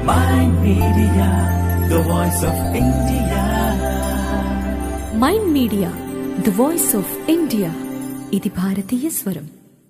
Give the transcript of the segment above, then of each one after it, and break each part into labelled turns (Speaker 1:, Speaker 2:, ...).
Speaker 1: Mind Media, the voice of India.
Speaker 2: Mind media the voice of India ఇది భారతీయ స్వరం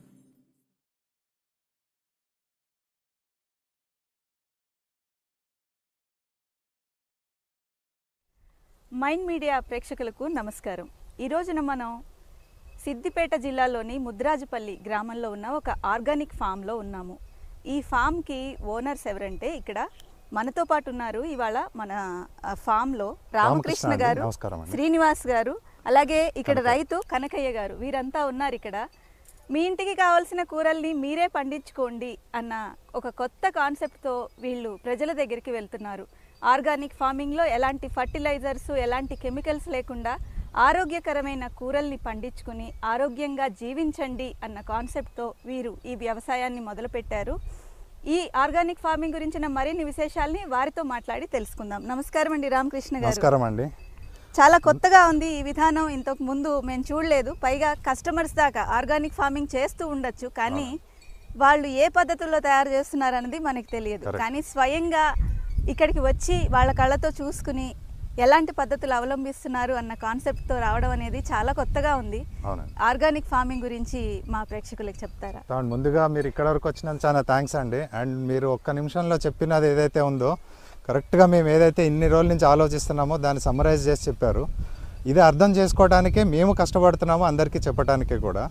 Speaker 3: mind media ప్రేక్షకులకు నమస్కారం ఈ రోజున మనం సిద్దిపేట జిల్లాలోని ముద్రాజుపల్లి గ్రామంలో ఉన్న ఒక ఆర్గానిక్ ఫామ్లో ఉన్నాము ఈ ఫామ్కి ఓనర్స్ ఎవరంటే ఇక్కడ మనతో పాటు ఉన్నారు ఇవాళ మన ఆ, ఫామ్లో రామకృష్ణ
Speaker 4: అండి.
Speaker 3: గారు
Speaker 4: నమస్కారం అండి.
Speaker 3: శ్రీనివాస్ గారు అలాగే ఇక్కడ రైతు కనకయ్య గారు వీరంతా ఉన్నారు ఇక్కడ మీ ఇంటికి కావాల్సిన కూరల్ని మీరే పండించుకోండి అన్న ఒక కొత్త కాన్సెప్ట్తో వీళ్ళు ప్రజల దగ్గరికి వెళ్తున్నారు ఆర్గానిక్ ఫార్మింగ్లో ఎలాంటి ఫర్టిలైజర్స్ ఎలాంటి కెమికల్స్ లేకుండా ఆరోగ్యకరమైన కూరల్ని పండించుకుని ఆరోగ్యంగా జీవించండి అన్న కాన్సెప్ట్తో వీరు ఈ వ్యవసాయాన్ని మొదలుపెట్టారు ఈ ఆర్గానిక్ ఫార్మింగ్ గురించిన మరిన్ని విశేషాల్ని వారితో మాట్లాడి తెలుసుకుందాం నమస్కారం అండి రామకృష్ణ గారు
Speaker 4: నమస్కారం అండి
Speaker 3: చాలా కొత్తగా ఉంది ఈ విధానం ఇంతకు ముందు మేము చూడలేదు పైగా కస్టమర్స్ దాకా ఆర్గానిక్ ఫార్మింగ్ చేస్తూ ఉండొచ్చు కానీ వాళ్ళు ఏ పద్ధతుల్లో తయారు చేస్తున్నారు అనేది మనకి తెలియదు
Speaker 4: Correct.
Speaker 3: కానీ స్వయంగా ఇక్కడికి వచ్చి వాళ్ళ కళ్ళతో చూసుకుని ఎలాంటి పద్ధతులు అవలంబిస్తున్నారు అన్న కాన్సెప్ట్తో రావడం అనేది చాలా కొత్తగా ఉంది
Speaker 4: అవునండి
Speaker 3: ఆర్గానిక్ ఫార్మింగ్ గురించి మా ప్రేక్షకులకు చెప్తారా
Speaker 4: దాని ముందుగా మీరు ఇక్కడ వరకు వచ్చినందుకు చాలా థ్యాంక్స్ అండి అండ్ మీరు ఒక్క నిమిషంలో చెప్పినది ఏదైతే ఉందో కరెక్ట్గా మేము ఏదైతే ఇన్ని రోజుల నుంచి ఆలోచిస్తున్నామో దాన్ని సమ్మరైజ్ చేసి చెప్పారు ఇది అర్థం చేసుకోవడానికే మేము కష్టపడుతున్నామో అందరికీ చెప్పడానికే కూడా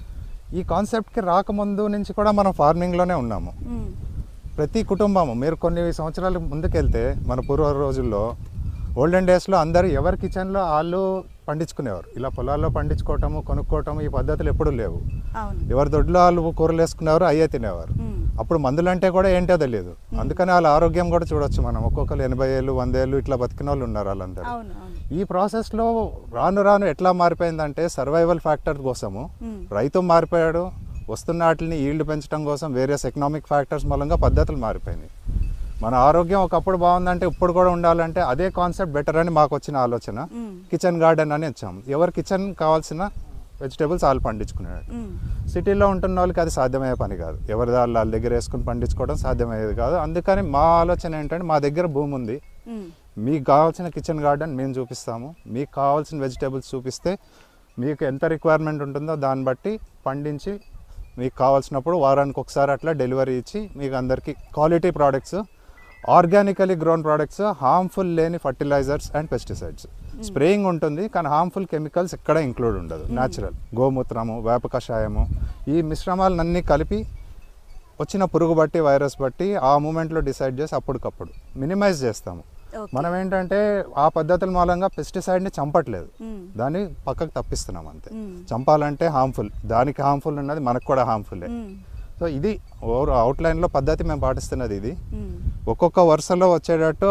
Speaker 4: ఈ కాన్సెప్ట్కి రాకముందు నుంచి కూడా మనం ఫార్మింగ్లోనే ఉన్నాము
Speaker 3: మ్మ్.
Speaker 4: ప్రతి కుటుంబము మీరు కొన్ని సంవత్సరాల ముందుకెళ్తే మన పూర్వ రోజుల్లో ఓల్డెన్ డేస్లో అందరూ ఎవరి కిచెన్లో వాళ్ళు పండించుకునేవారు ఇలా పొలాల్లో పండించుకోవటము కొనుక్కోవటము ఈ పద్ధతులు ఎప్పుడూ లేవు
Speaker 3: అవును
Speaker 4: ఎవరి దొడ్లో వాళ్ళు కూరలు వేసుకునేవారు అయ్యే తినేవారు
Speaker 3: మ్మ్.
Speaker 4: అప్పుడు మందులు అంటే కూడా ఏంటో తెలియదు అందుకని వాళ్ళ ఆరోగ్యం కూడా చూడొచ్చు మనం ఒక్కొక్కరు ఎనభై ఏళ్ళు వంద ఏళ్ళు ఇట్లా బతికిన వాళ్ళు ఉన్నారు వాళ్ళందరూ
Speaker 3: అవును అవును
Speaker 4: ఈ ప్రాసెస్లో రాను రాను ఎట్లా మారిపోయిందంటే సర్వైవల్ ఫ్యాక్టర్ కోసము
Speaker 3: మ్మ్.
Speaker 4: రైతు మారిపోయాడు వస్తున్న వాటిని ఈల్డ్ పెంచడం కోసం వేరియస్ ఎకనామిక్ ఫ్యాక్టర్స్ మూలంగా పద్ధతులు మారిపోయినాయి మన ఆరోగ్యం ఒకప్పుడు బాగుందంటే ఇప్పుడు కూడా ఉండాలంటే అదే కాన్సెప్ట్ బెటర్ అని మాకు వచ్చిన ఆలోచన
Speaker 3: మ్మ్.
Speaker 4: కిచెన్ గార్డెన్ అని వచ్చాం ఎవరు కిచెన్ కావాల్సిన వెజిటేబుల్స్ వాళ్ళు పండించుకునేవాడు
Speaker 3: మ్మ్.
Speaker 4: సిటీలో ఉంటున్న వాళ్ళకి అది సాధ్యమయ్యే పని కాదు ఎవరి వాళ్ళ వాళ్ళ దగ్గర వేసుకుని పండించుకోవడం సాధ్యమయ్యేది కాదు అందుకని మా ఆలోచన ఏంటంటే మా దగ్గర భూమి ఉంది
Speaker 3: మ్మ్.
Speaker 4: మీకు కావాల్సిన కిచెన్ గార్డెన్ మేము చూపిస్తాము మీకు కావాల్సిన వెజిటేబుల్స్ చూపిస్తే మీకు ఎంత రిక్వైర్మెంట్ ఉంటుందో దాన్ని బట్టి పండించి మీకు కావాల్సినప్పుడు వారానికి ఒకసారి అట్లా డెలివరీ ఇచ్చి మీకు అందరికీ quality products organically grown products harmful లేని ఫర్టిలైజర్స్ అండ్ పెస్టిసైడ్స్ స్ప్రేయింగ్ ఉంటుంది కానీ హార్మ్ఫుల్ కెమికల్స్ ఎక్కడ ఇంక్లూడ్ ఉండదు న్యాచురల్ గోమూత్రము వేప కషాయము ఈ మిశ్రమాలన్నీ కలిపి వచ్చిన పురుగు బట్టి వైరస్ బట్టి ఆ మూమెంట్లో డిసైడ్ చేసి అప్పటికప్పుడు మినిమైజ్ చేస్తాము
Speaker 3: ఓకే.
Speaker 4: మనం ఏంటంటే ఆ పద్ధతుల మూలంగా పెస్టిసైడ్ని చంపట్లేదు
Speaker 3: మ్మ్.
Speaker 4: దాన్ని పక్కకు తప్పిస్తున్నాం అంతే
Speaker 3: మ్మ్.
Speaker 4: చంపాలంటే హార్మ్ఫుల్ దానికి హార్మ్ఫుల్ ఉన్నది మనకు కూడా హార్మ్ఫుల్లే
Speaker 3: మ్మ్.
Speaker 4: సో ఇది ఓవర్ అవుట్లైన్లో పద్ధతి మేము పాటిస్తున్నది ఇది
Speaker 3: మ్మ్.
Speaker 4: ఒక్కొక్క వరుసలో వచ్చేటట్టు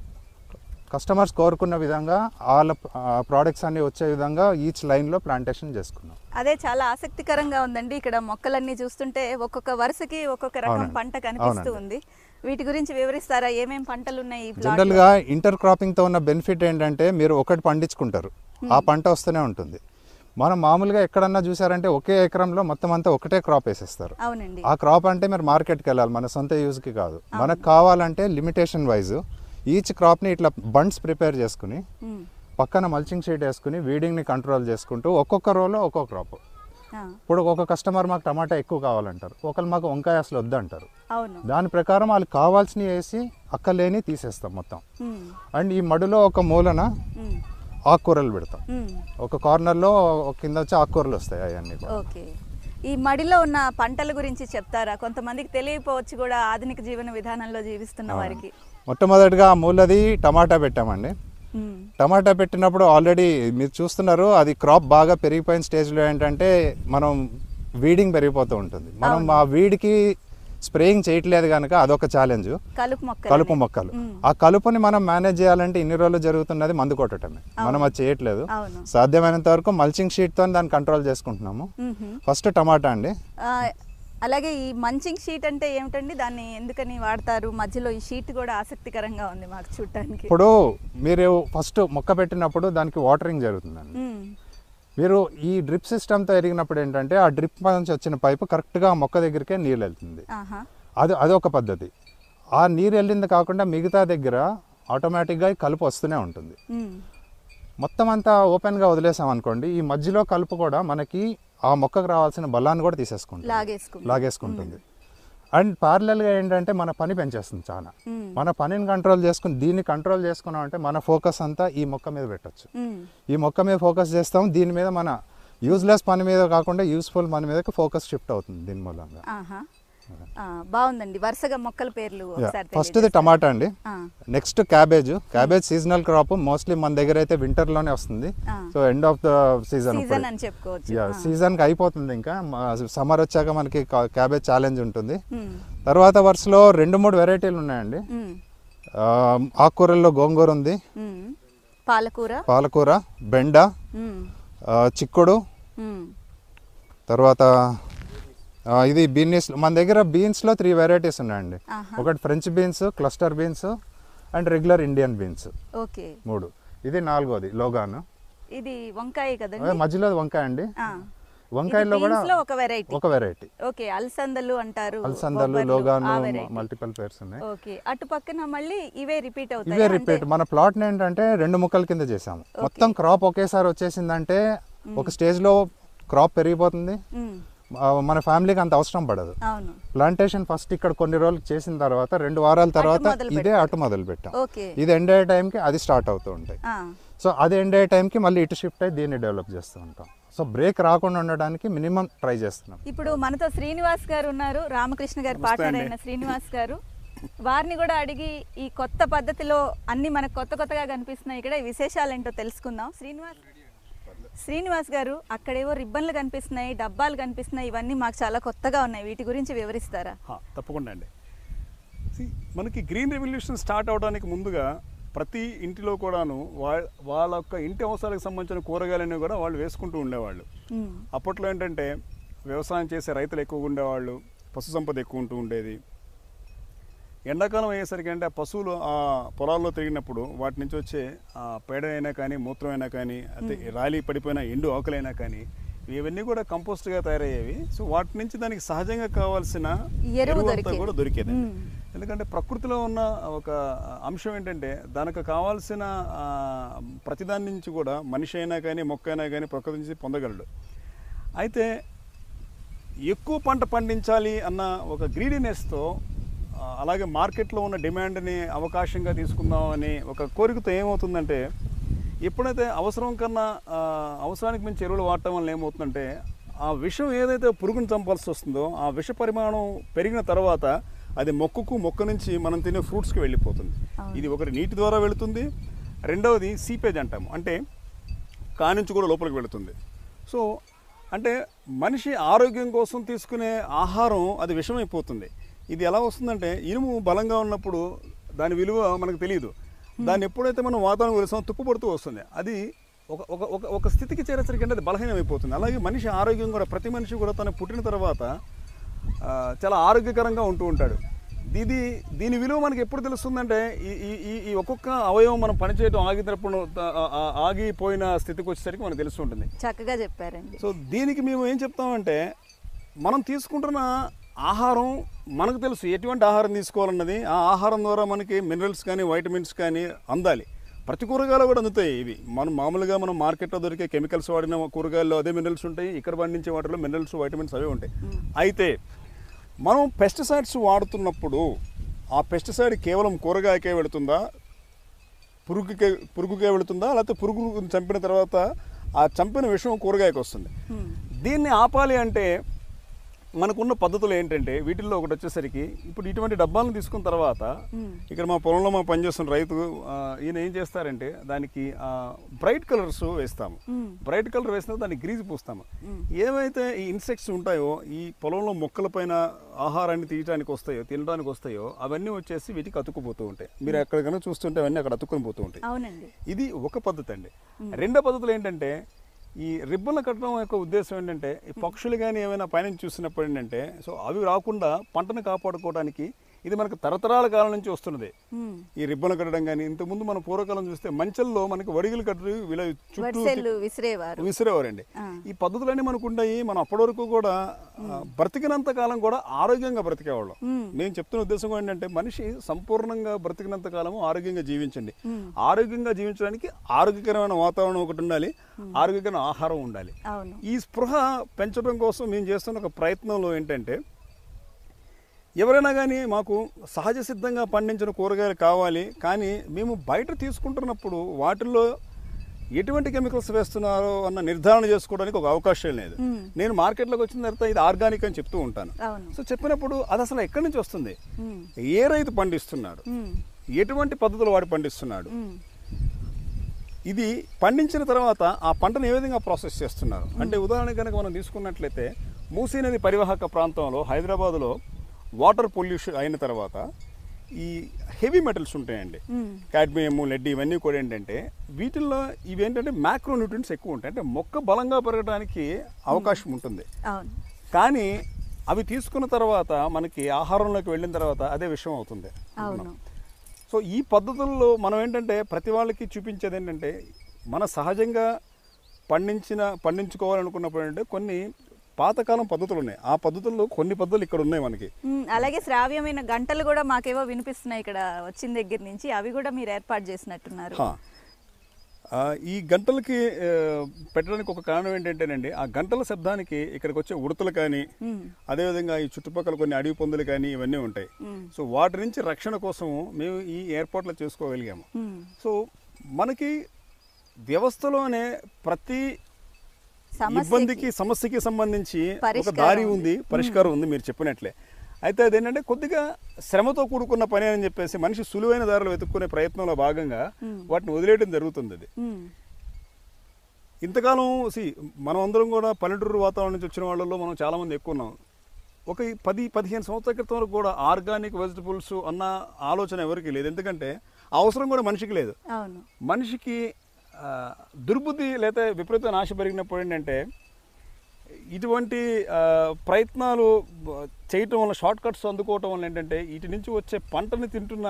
Speaker 4: కస్టమర్స్ కోరుకున్న విధంగా వాళ్ళ ప్రోడక్ట్స్ అన్ని వచ్చే విధంగా ఈచ్ లైన్లో ప్లాంటేషన్ చేసుకున్నాం
Speaker 3: అదే చాలా ఆసక్తికరంగా ఉందండి ఇక్కడ మొక్కలన్నీ చూస్తుంటే ఒక్కొక్క వరుసకి ఒక్కొక్క రకం
Speaker 4: అవునండి.
Speaker 3: పంట కనిపిస్తూ
Speaker 4: అవునండి.
Speaker 3: ఉంది వీటి గురించి వివరిస్తారా ఏమేం పంటలు ఉన్నాయి ఈ ప్లాట్లో?
Speaker 4: జనరల్గా ఇంటర్ క్రాపింగ్తో ఉన్న బెనిఫిట్ ఏంటంటే మీరు ఒకటి పండించుకుంటారు ఆ పంట వస్తూనే ఉంటుంది మనం మామూలుగా ఎక్కడన్నా చూసారంటే ఒకే ఎకరంలో మొత్తం అంతా ఒకటే క్రాప్ వేసేస్తారు
Speaker 3: అవునండి
Speaker 4: ఆ క్రాప్ అంటే మీరు మార్కెట్కి వెళ్ళాలి మన సొంత యూజ్కి కాదు మనకు కావాలంటే లిమిటేషన్ వైజ్ ఈచ్ క్రాప్ని ఇట్లా బండ్స్ ప్రిపేర్ చేసుకుని
Speaker 3: మ్మ్.
Speaker 4: పక్కన మల్చింగ్ షీట్ వేసుకుని వీడింగ్ని కంట్రోల్ చేసుకుంటూ ఒక్కొక్క రోలో ఒక్కొక్క క్రాప్
Speaker 3: ఆ,
Speaker 4: ఇప్పుడు ఒక కస్టమర్ మాకు టమాటా ఎక్కువ కావాలంటారు ఒకరు మాకు వంకాయ అసలు వద్దంటారు
Speaker 3: అవును
Speaker 4: దాని ప్రకారం వాళ్ళు కావాల్సినవి వేసి అక్కలేని తీసేస్తాం మొత్తం
Speaker 3: మ్మ్.
Speaker 4: అండ్ ఈ మడులో ఒక మూలన
Speaker 3: మ్మ్.
Speaker 4: ఆకుకూరలు పెడతాం
Speaker 3: మ్మ్.
Speaker 4: ఒక కార్నర్లో కింద వచ్చి ఆకుకూరలు వస్తాయి అవన్నీ కూడా
Speaker 3: ఓకే ఈ మడిలో ఉన్న పంటల గురించి చెప్తారా కొంతమందికి తెలియకపోవచ్చు కూడా ఆధునిక జీవన విధానంలో జీవిస్తున్న వారికి
Speaker 4: మొట్టమొదటిగా ఆ మూలది టమాటా పెట్టామండి
Speaker 3: మ్మ్.
Speaker 4: టమాటా పెట్టినప్పుడు ఆల్రెడీ మీరు చూస్తున్నారు అది క్రాప్ బాగా పెరిగిపోయిన స్టేజ్లో ఏంటంటే మనం వీడింగ్ పెరిగిపోతూ ఉంటుంది మనం ఆ వీడికి స్ప్రేయింగ్ చేయట్లేదు కనుక అదొక ఛాలెంజ్
Speaker 3: కలుపు మొక్కలు
Speaker 4: కలుపు మొక్కలు ఆ కలుపుని మనం మేనేజ్ చేయాలంటే ఇన్ని రోజులు జరుగుతున్నది మందు కొట్టడమే మనం అది చేయట్లేదు
Speaker 3: అవును
Speaker 4: సాధ్యమైనంత వరకు మల్చింగ్ షీట్తో దాన్ని కంట్రోల్ చేసుకుంటున్నాము
Speaker 3: మ్మ్.
Speaker 4: ఫస్ట్ టమాటా అండి
Speaker 3: ఆ, అలాగే ఈ మంచింగ్ షీట్ అంటే ఏమిటండి దాన్ని ఎందుకని వాడతారు మధ్యలో ఈ షీట్ కూడా ఆసక్తికరంగా ఉంది మాకు చూడటానికి
Speaker 4: ఇప్పుడు మీరు ఫస్ట్ మొక్క పెట్టినప్పుడు దానికి వాటరింగ్ జరుగుతుందండి
Speaker 3: మ్మ్.
Speaker 4: మీరు ఈ డ్రిప్ సిస్టమ్తో ఎరిగినప్పుడు ఏంటంటే ఆ డ్రిప్ నుంచి వచ్చిన పైపు కరెక్ట్గా ఆ మొక్క దగ్గరికే నీళ్ళు వెళ్తుంది
Speaker 3: ఆహా
Speaker 4: అది అదొక పద్ధతి ఆ నీరు వెళ్ళింది కాకుండా మిగతా దగ్గర ఆటోమేటిక్గా ఈ కలుపు వస్తూనే ఉంటుంది
Speaker 3: ఉమ్,
Speaker 4: మొత్తం అంతా ఓపెన్గా వదిలేసాం అనుకోండి ఈ మధ్యలో కలుపు కూడా మనకి ఆ మొక్కకు రావాల్సిన బలాన్ని కూడా తీసేసుకుంటుంది
Speaker 3: లాగేసుకుంటుంది.
Speaker 4: లాగేసుకుంటుంది అండ్ పార్లల్గా ఏంటంటే మన పని పెంచేస్తుంది చాలా
Speaker 3: ఉమ్,
Speaker 4: మన పనిని కంట్రోల్ చేసుకుని దీన్ని కంట్రోల్ చేసుకున్నాం అంటే మన ఫోకస్ అంతా ఈ మొక్క మీద పెట్టచ్చు
Speaker 3: ఉమ్,
Speaker 4: ఈ మొక్క మీద ఫోకస్ చేస్తాం దీని మీద మన యూజ్లెస్ పని మీద కాకుండా యూస్ఫుల్ పని మీదకి ఫోకస్ షిఫ్ట్ అవుతుంది దీని మూలంగా
Speaker 3: ఆహా ఆ, బాగుందండి వరుసగా మొక్కల పేర్లు ఒకసారి
Speaker 4: ఫస్ట్ ఇది
Speaker 3: తెలియజేస్తారా?
Speaker 4: టమాటా అండి
Speaker 3: ఆ,
Speaker 4: next cabbage cabbage seasonal crop mostly మన దగ్గర అయితే winter లోనే వస్తుంది
Speaker 3: ఆ.
Speaker 4: So end of the season
Speaker 3: season అని చెప్పుకోవచ్చు
Speaker 4: యా
Speaker 3: ఆ,
Speaker 4: సీజన్కి అయిపోతుంది ఇంకా సమ్మర్ వచ్చాక మనకి క్యాబేజ్ ఛాలెంజ్ ఉంటుంది
Speaker 3: ఉమ్,
Speaker 4: తర్వాత వరుసలో రెండు మూడు వెరైటీలు ఉన్నాయండి
Speaker 3: ఉమ్,
Speaker 4: ఆ, ఆకుకూరల్లో గోంగూర ఉంది
Speaker 3: ఉమ్. పాలకూర
Speaker 4: పాలకూర బెండ
Speaker 3: ఉమ్,
Speaker 4: ఆ, చిక్కుడు
Speaker 3: ఉమ్,
Speaker 4: తర్వాత ఆ, ఇది బీన్స్ మన దగ్గర బీన్స్లో త్రీ వెరైటీస్ ఉన్నాయండి
Speaker 3: ఆహా.
Speaker 4: ఒకటి French beans cluster beans and regular Indian beans
Speaker 3: okay
Speaker 4: మూడు ఇది నాలుగోది లోగాను
Speaker 3: ఇది వంకాయ
Speaker 4: అదే
Speaker 3: కదండి
Speaker 4: మధ్యలో వంకాయ అండి
Speaker 3: ఆ.
Speaker 4: వంకాయలో
Speaker 3: ఇది
Speaker 4: కూడా
Speaker 3: beans లో ఒక వెరైటీ
Speaker 4: ఒక వెరైటీ
Speaker 3: ఓకే అలసందలు అంటారు
Speaker 4: అలసందలు
Speaker 3: బొబ్బర్లు,
Speaker 4: లోగాను
Speaker 3: ఆ variety.
Speaker 4: మల్టిపల్ పేర్స్ ఉన్నాయి
Speaker 3: ఓకే అటు పక్కన మళ్ళీ ఇవే రిపీట్ అవుతాయి
Speaker 4: ఇవే రిపీట్ మన ప్లాట్ ఏంటంటే రెండు ముక్కల కింద చేసాము మొత్తం క్రాప్ ఒకేసారి వచ్చేసిందంటే ఒక స్టేజ్ లో క్రాప్ పెరిగిపోతుంది ఆ, మన ఫ్యామిలీకి అంత అవసరం పడదు
Speaker 3: అవును
Speaker 4: ప్లాంటేషన్ ఫస్ట్ ఇక్కడ కొన్ని రోజులు చేసిన తర్వాత రెండు వారాల తర్వాత
Speaker 3: మొదలు
Speaker 4: ఇదే అటు మొదలు పెట్టాం
Speaker 3: ఓకే
Speaker 4: ఇది ఎండ్ అయ్యే టైంకి అది స్టార్ట్ అవుతూ ఉంటాయి
Speaker 3: ఆ,
Speaker 4: సో అది ఎండ్ అయ్యే టైంకి మళ్ళీ ఇటు షిఫ్ట్ అయ్యి దీన్ని డెవలప్ చేస్తూ ఉంటాం సో బ్రేక్ రాకుండా ఉండడానికి మినిమం ట్రై చేస్తున్నాం
Speaker 3: ఇప్పుడు మనతో శ్రీనివాస్ గారు ఉన్నారు రామకృష్ణ గారి పార్ట్నర్ అయిన శ్రీనివాస్ గారు వారిని కూడా అడిగి ఈ కొత్త పద్ధతిలో అన్ని మనకు కొత్త కొత్తగా కనిపిస్తున్నాయి ఇక్కడ ఈ విశేషాలు ఏంటో తెలుసుకుందాం శ్రీనివాస్ శ్రీనివాస్ గారు అక్కడేవో రిబ్బన్లు కనిపిస్తున్నాయి డబ్బాలు కనిపిస్తున్నాయి ఇవన్నీ మాకు చాలా కొత్తగా ఉన్నాయి వీటి గురించి వివరిస్తారా
Speaker 5: హా, తప్పకుండా అండి See, మనకి గ్రీన్ రెవల్యూషన్ స్టార్ట్ అవడానికి ముందుగా ప్రతి ఇంటిలో కూడాను వా వాళ్ళ యొక్క ఇంటి అవసరాలకు సంబంధించిన కూరగాయలన్నీ కూడా వాళ్ళు వేసుకుంటూ ఉండేవాళ్ళు
Speaker 3: ఉమ్,
Speaker 5: అప్పట్లో ఏంటంటే వ్యవసాయం చేసే రైతులు ఎక్కువగా ఉండేవాళ్ళు పశు సంపద ఎక్కువ ఉంటూ ఉండేది ఎండాకాలం అయ్యేసరికి అంటే ఆ పశువులు ఆ పొలాల్లో తిరిగినప్పుడు వాటి నుంచి వచ్చే ఆ పేడ అయినా కానీ మూత్రం అయినా కానీ అదే రాలి పడిపోయిన ఎండు ఆకులైనా కానీ ఇవన్నీ కూడా కంపోస్ట్గా తయారయ్యేవి సో వాటి నుంచి దానికి సహజంగా కావాల్సిన
Speaker 3: ఎరువు
Speaker 5: అంతా
Speaker 3: దొరికేది.
Speaker 5: కూడా దొరికేది
Speaker 3: మ్మ్.
Speaker 5: ఎందుకంటే ప్రకృతిలో ఉన్న ఒక అంశం ఏంటంటే దానికి కావాల్సిన ఆ, ప్రతిదాని నుంచి కూడా మనిషి అయినా కానీ మొక్క అయినా కానీ ప్రకృతి నుంచి పొందగలడు అయితే ఎక్కువ పంట పండించాలి అన్న ఒక గ్రీడీనెస్తో అలాగే మార్కెట్లో ఉన్న డిమాండ్ని అవకాశంగా తీసుకుందాం అనే ఒక కోరికతో ఏమవుతుందంటే ఎప్పుడైతే అవసరం కన్నా ఆ, అవసరానికి మించి ఎరువులు వాడటం వల్ల ఏమవుతుందంటే ఆ విషం ఏదైతే పురుగును చంపాల్సి వస్తుందో ఆ విష పరిమాణం పెరిగిన తర్వాత అది మొక్కకు మొక్క నుంచి మనం తినే ఫ్రూట్స్కి వెళ్ళిపోతుంది ఇది ఒకటి నీటి ద్వారా వెళుతుంది రెండవది సీపేజ్ అంటాము అంటే కానించి కూడా లోపలికి వెళుతుంది సో అంటే మనిషి ఆరోగ్యం కోసం తీసుకునే ఆహారం అది విషమైపోతుంది ఇది ఎలా వస్తుందంటే ఇనుము బలంగా ఉన్నప్పుడు దాని విలువ మనకు తెలియదు దాన్ని ఎప్పుడైతే మనం వాతావరణం వెలుస్తామో తుప్పుపడుతూ వస్తుంది అది ఒక ఒక ఒక ఒక స్థితికి చేరేసరికి అంటే అది బలహీనమైపోతుంది అలాగే మనిషి ఆరోగ్యం కూడా ప్రతి మనిషి కూడా తను పుట్టిన తర్వాత ఆ, చాలా ఆరోగ్యకరంగా ఉంటూ ఉంటాడు ఇది దీని విలువ మనకి ఎప్పుడు తెలుస్తుందంటే ఈ ఈ ఈ- ఈ ఒక్కొక్క అవయవం మనం పనిచేయడం ఆగినప్పుడు ఆ- ఆ- ఆగిపోయిన స్థితికి వచ్చేసరికి మనకు తెలుస్తుంటుంది
Speaker 3: చక్కగా చెప్పారండి
Speaker 5: సో దీనికి మేము ఏం చెప్తామంటే మనం తీసుకుంటున్న ఆహారం మనకు తెలుసు ఎటువంటి ఆహారం తీసుకోవాలన్నది ఆ ఆహారం ద్వారా మనకి మినరల్స్ కానీ వైటమిన్స్ కానీ అందాలి ప్రతి కూరగాయలు కూడా అందుతాయి ఇవి మనం మామూలుగా మనం మార్కెట్లో దొరికే కెమికల్స్ వాడిన కూరగాయల్లో అదే మినరల్స్ ఉంటాయి ఇక్కడ పండించే వాటిలో మినరల్స్ వైటమిన్స్ అవే ఉంటాయి అయితే మనం పెస్టిసైడ్స్ వాడుతున్నప్పుడు ఆ పెస్టిసైడ్ కేవలం కూరగాయకే వెళుతుందా పురుగుకే పురుగుకే వెళుతుందా లేకపోతే పురుగు చంపిన తర్వాత ఆ చంపిన విషయం కూరగాయకు వస్తుంది దీన్ని ఆపాలి అంటే మనకున్న పద్ధతులు ఏంటంటే వీటిల్లో ఒకటి వచ్చేసరికి ఇప్పుడు ఇటువంటి డబ్బాలను తీసుకున్న తర్వాత ఇక్కడ మా పొలంలో మా పనిచేస్తున్న రైతు ఆ, ఈయన ఏం చేస్తారంటే దానికి బ్రైట్ కలర్స్ వేస్తాము బ్రైట్ కలర్ వేసిన దానికి గ్రీజ్ పూస్తాము ఏవైతే ఈ ఇన్సెక్ట్స్ ఉంటాయో ఈ పొలంలో మొక్కల పైన ఆహారాన్ని తీయడానికి వస్తాయో తినడానికి వస్తాయో అవన్నీ వచ్చేసి వీటికి అతుక్కుపోతూ ఉంటాయి మీరు ఎక్కడ కనుక చూస్తుంటే అవన్నీ అక్కడ అతుక్కుని పోతూ ఉంటాయి
Speaker 3: అవునండి
Speaker 5: ఇది ఒక పద్ధతి అండి రెండో పద్ధతులు ఏంటంటే ఈ రిబ్బన్లు కట్టడం యొక్క ఉద్దేశం ఏంటంటే ఈ పక్షులు కానీ ఏమైనా పైన చూసినప్పుడు ఏంటంటే సో అవి రాకుండా పంటను కాపాడుకోవడానికి ఇది మనకు తరతరాల కాలం నుంచి వస్తున్నది
Speaker 3: మ్మ్.
Speaker 5: ఈ రిబ్బన్ కట్టడం కానీ ఇంతకుముందు మన పూర్వకాలం చూస్తే మంచల్లో మనకి వడిగలు కట్టి ఇలా చుట్టూ
Speaker 3: వడిసెలు విసిరేవారు
Speaker 5: విసిరేవారండి ఈ పద్ధతులన్నీ మనకు ఉన్నాయి మనం అప్పటి వరకు కూడా ఆ, బ్రతికినంత కాలం కూడా ఆరోగ్యంగా బ్రతికేవాళ్ళం నేను చెప్తున్న ఉద్దేశం ఏంటంటే మనిషి సంపూర్ణంగా బ్రతికినంత కాలము ఆరోగ్యంగా జీవించండి ఆరోగ్యంగా జీవించడానికి ఆరోగ్యకరమైన వాతావరణం ఒకటి ఉండాలి ఆరోగ్యకరమైన ఆహారం ఉండాలి
Speaker 3: అవును
Speaker 5: ఈ స్పృహ పెంచడం కోసం మేము చేస్తున్న ఒక ప్రయత్నంలో ఏంటంటే ఎవరైనా కానీ మాకు సహజ సిద్ధంగా పండించిన కూరగాయలు కావాలి కానీ మేము బయట తీసుకుంటున్నప్పుడు వాటిల్లో ఎటువంటి కెమికల్స్ వేస్తున్నారో అన్న నిర్ధారణ చేసుకోవడానికి ఒక అవకాశం లేదు నేను మార్కెట్లోకి వచ్చిన తర్వాత ఇది ఆర్గానిక్ అని చెప్తూ ఉంటాను
Speaker 3: అవును
Speaker 5: సో చెప్పినప్పుడు అది అసలు ఎక్కడి నుంచి వస్తుంది
Speaker 3: మ్మ్.
Speaker 5: ఏ రైతు పండిస్తున్నాడు
Speaker 3: మ్మ్.
Speaker 5: ఎటువంటి పద్ధతులు వాడు పండిస్తున్నాడు
Speaker 3: మ్మ్.
Speaker 5: ఇది పండించిన తర్వాత ఆ పంటను ఏ విధంగా ప్రాసెస్ చేస్తున్నారు అంటే ఉదాహరణ కనుక మనం తీసుకున్నట్లయితే మూసీ నది పరివాహక ప్రాంతంలో హైదరాబాద్లో వాటర్ పొల్యూషన్ అయిన తర్వాత ఈ హెవీ మెటల్స్ ఉంటాయండి
Speaker 3: మ్మ్.
Speaker 5: కాడ్మియం లెడ్ ఇవన్నీ కూడా ఏంటంటే వీటిల్లో ఇవి ఏంటంటే మ్యాక్రో న్యూట్రియన్స్ ఎక్కువ ఉంటాయి అంటే మొక్క బలంగా పెరగడానికి అవకాశం ఉంటుంది
Speaker 3: అవును
Speaker 5: కానీ అవి తీసుకున్న తర్వాత మనకి ఆహారంలోకి వెళ్ళిన తర్వాత అదే విషయం అవుతుంది
Speaker 3: అవును
Speaker 5: సో ఈ పద్ధతుల్లో మనం ఏంటంటే ప్రతి వాళ్ళకి చూపించేది ఏంటంటే మన సహజంగా పండించిన పండించుకోవాలనుకున్నప్పుడు ఏంటంటే కొన్ని పాతకాలం పద్ధతులు ఉన్నాయి ఆ పద్ధతుల్లో కొన్ని పద్ధతులు ఇక్కడ ఉన్నాయి మనకి
Speaker 3: మ్మ్. అలాగే శ్రావ్యమైన గంటలు కూడా మాకేవో వినిపిస్తున్నాయి ఇక్కడ వచ్చిన దగ్గర నుంచి అవి కూడా మీరు ఏర్పాటు చేసినట్టున్నారు
Speaker 5: హా. ఆ, ఈ గంటలకి ఆ, పెట్టడానికి ఒక కారణం ఏంటంటేనండి ఆ గంటల శబ్దానికి ఇక్కడికి వచ్చే ఉడతలు కానీ
Speaker 3: మ్మ్.
Speaker 5: అదేవిధంగా ఈ చుట్టుపక్కల కొన్ని అడవి పందులు కానీ ఇవన్నీ ఉంటాయి
Speaker 3: మ్మ్.
Speaker 5: సో వాటి నుంచి రక్షణ కోసం మేము ఈ ఏర్పాట్లు చేసుకోగలిగాము
Speaker 3: మ్మ్.
Speaker 5: సో మనకి వ్యవస్థలోనే ప్రతి
Speaker 3: సమస్యకి
Speaker 5: ఇబ్బందికి సమస్యకి సంబంధించి ఒక
Speaker 3: పరిష్కారం
Speaker 5: దారి
Speaker 3: ఉంది.
Speaker 5: ఉంది పరిష్కారం ఉంది మీరు చెప్పినట్లే అయితే అదేంటంటే కొద్దిగా శ్రమతో కూడుకున్న పని అని చెప్పేసి మనిషి సులువైన దారులు వెతుక్కునే ప్రయత్నంలో భాగంగా వాటిని వదిలేయడం జరుగుతుంది అది
Speaker 3: మ్మ్.
Speaker 5: ఇంతకాలం సి మనం అందరం కూడా పల్లెటూరు వాతావరణం నుంచి వచ్చిన వాళ్ళలో మనం చాలా మంది ఎక్కువ ఉన్నాం ఒక ఈ పది పదిహేను సంవత్సరాల క్రితం వరకు కూడా ఆర్గానిక్ వెజిటబుల్స్ అన్న ఆలోచన ఎవరికి లేదు ఎందుకంటే ఆ అవసరం కూడా మనిషికి లేదు
Speaker 3: అవును
Speaker 5: మనిషికి ఆ, దుర్బుద్ధి లేదా విపరీత నాశ పెరిగినప్పుడు ఏంటంటే ఇటువంటి ఆ, ప్రయత్నాలు బ- చేయటం వల్ల షార్ట్ కట్స్ అందుకోవటం వల్ల ఏంటంటే వీటి నుంచి వచ్చే పంటని తింటున్న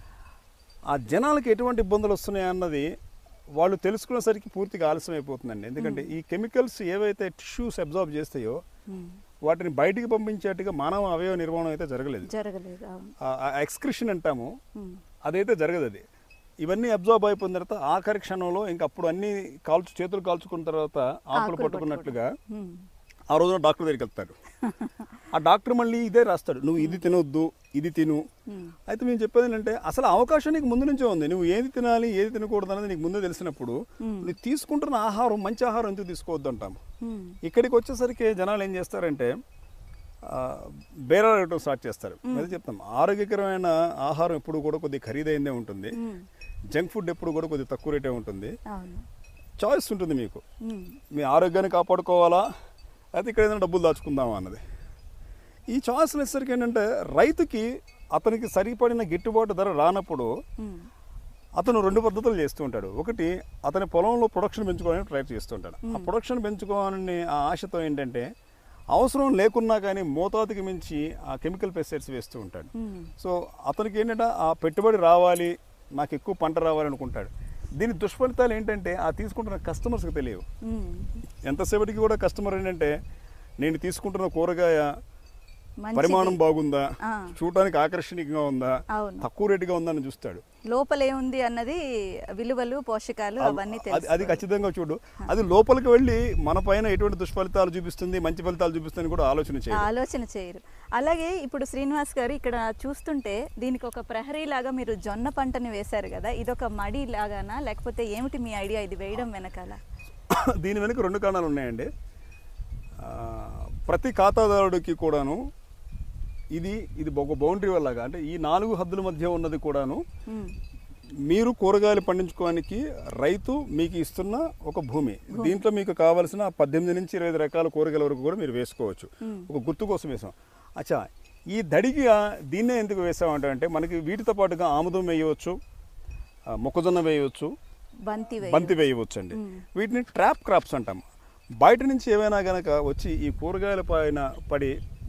Speaker 5: ఆ జనాలకి ఎటువంటి ఇబ్బందులు వస్తున్నాయి అన్నది వాళ్ళు తెలుసుకునేసరికి పూర్తిగా ఆలస్యం అయిపోతుందండి ఎందుకంటే ఈ కెమికల్స్ ఏవైతే టిష్యూస్ అబ్జార్బ్ చేస్తాయో
Speaker 3: మ్మ్.
Speaker 5: వాటిని బయటికి పంపించేట్టుగా మానవ అవయవ నిర్మాణం అయితే జరగలేదు
Speaker 3: జరగలేదు అవును
Speaker 5: ఆ ఎక్స్క్రిషన్ అంటాము
Speaker 3: మ్మ్.
Speaker 5: అదైతే జరగదు అది ఇవన్నీ అబ్జార్బ్ అయిపోయిన తర్వాత ఆఖరి క్షణంలో ఇంకా అప్పుడు అన్ని కాల్చు చేతులు కాల్చుకున్న తర్వాత ఆకులు
Speaker 3: ఆకులు
Speaker 5: పట్టుకున్నట్లుగా
Speaker 3: మ్మ్.
Speaker 5: ఆ రోజున డాక్టర్ దగ్గరికి వెళ్తాడు ఆ డాక్టర్ మళ్ళీ ఇదే రాస్తాడు నువ్వు ఇది తినొద్దు ఇది తిను అయితే మేము చెప్పేది ఏంటంటే అసలు అవకాశం నీకు ముందు నుంచే ఉంది నువ్వు ఏది తినాలి ఏది తినకూడదు అనేది నీకు ముందే తెలిసినప్పుడు నువ్వు తీసుకుంటున్న ఆహారం మంచి ఆహారం ఎందుకు తీసుకోవద్దు అంటాము
Speaker 3: మ్మ్.
Speaker 5: ఇక్కడికి వచ్చేసరికి జనాలు ఏం చేస్తారంటే ఆ, బేరాలు అడగటం స్టార్ట్ చేస్తారు అదే చెప్తాం ఆరోగ్యకరమైన ఆహారం ఎప్పుడు కూడా కొద్దిగా ఖరీదైందే ఉంటుంది జంక్ ఫుడ్ ఎప్పుడు కూడా కొద్దిగా తక్కువ రేటే ఉంటుంది
Speaker 3: అవును
Speaker 5: చాయిస్ ఉంటుంది మీకు
Speaker 3: మ్మ్.
Speaker 5: మీ ఆరోగ్యాన్ని కాపాడుకోవాలా అయితే ఇక్కడ ఏదైనా డబ్బులు దాచుకుందామా అన్నది ఈ చాయిస్ వచ్చేసరికి ఏంటంటే రైతుకి అతనికి సరిపడిన గిట్టుబాటు ధర రానప్పుడు
Speaker 3: మ్మ్.
Speaker 5: అతను రెండు పద్ధతులు చేస్తూ ఉంటాడు ఒకటి అతని పొలంలో ప్రొడక్షన్ పెంచుకోవాలని ట్రై చేస్తూ ఉంటాడు ఆ ప్రొడక్షన్ పెంచుకోవాలని ఆ ఆశతో ఏంటంటే అవసరం లేకున్నా కానీ మోతాదుకి మించి ఆ కెమికల్ పెస్టిసైడ్స్ వేస్తూ ఉంటాడు
Speaker 3: మ్మ్.
Speaker 5: సో అతనికి ఏంటంటే ఆ పెట్టుబడి రావాలి నాకు ఎక్కువ పంట రావాలి అనుకుంటాడు దీని దుష్ఫలితాలు ఏంటంటే ఆ తీసుకుంటున్న కస్టమర్స్కి తెలియవు
Speaker 3: మ్మ్.
Speaker 5: ఎంతసేపటికి కూడా కస్టమర్ ఏంటంటే నేను తీసుకుంటున్న కూరగాయ
Speaker 3: మంచిది.
Speaker 5: పరిమాణం బాగుందా
Speaker 3: ఆ.
Speaker 5: చూడటానికి ఆకర్షణీయంగా ఉందా
Speaker 3: అవును
Speaker 5: తక్కువ రేటుగా ఉందా అని చూస్తాడు
Speaker 3: లోపల ఏముంది అన్నది విలువలు పోషకాలు అవన్నీ
Speaker 5: అది అది
Speaker 3: తెలుసు
Speaker 5: ఖచ్చితంగా చూడు అది లోపలికి వెళ్ళి మన పైన ఎటువంటి దుష్ఫలితాలు చూపిస్తుంది మంచి ఫలితాలు చూపిస్తుంది కూడా ఆలోచన చేయాలి
Speaker 3: ఆలోచన చేయరు అలాగే ఇప్పుడు శ్రీనివాస్ గారు ఇక్కడ చూస్తుంటే దీనికి ఒక ప్రహరీ లాగా మీరు జొన్న పంటని వేశారు కదా ఇదొక మడి లాగానా లేకపోతే ఏమిటి మీ ఐడియా ఇది వేయడం వెనకాల
Speaker 5: దీని వెనుక రెండు కారణాలు ఉన్నాయండి ఆ, ప్రతి ఖాతాదారుడికి కూడాను ఇది ఇది ఒక బౌండరీ వల్లగా అంటే ఈ నాలుగు హద్దుల మధ్య ఉన్నది కూడాను
Speaker 3: మ్మ్.
Speaker 5: మీరు కూరగాయలు పండించుకోవడానికి రైతు మీకు ఇస్తున్న ఒక భూమి దీంట్లో మీకు కావాల్సిన పద్దెనిమిది నుంచి ఇరవై ఐదు రకాల కూరగాయల వరకు కూడా మీరు వేసుకోవచ్చు ఒక గుర్తు కోసం వేసాం అచ్చా ఈ దడిగా దీన్నే ఎందుకు వేసామంటే అంటే మనకి వీటితో పాటుగా ఆముదం వేయవచ్చు ఆ, మొక్కజొన్న వేయవచ్చు
Speaker 3: బంతి వేయ
Speaker 5: బంతి వేయవచ్చు అండి వీటిని ట్రాప్ క్రాప్స్ అంటాం బయట నుంచి ఏవైనా గనక వచ్చి ఈ కూరగాయల పైన పడి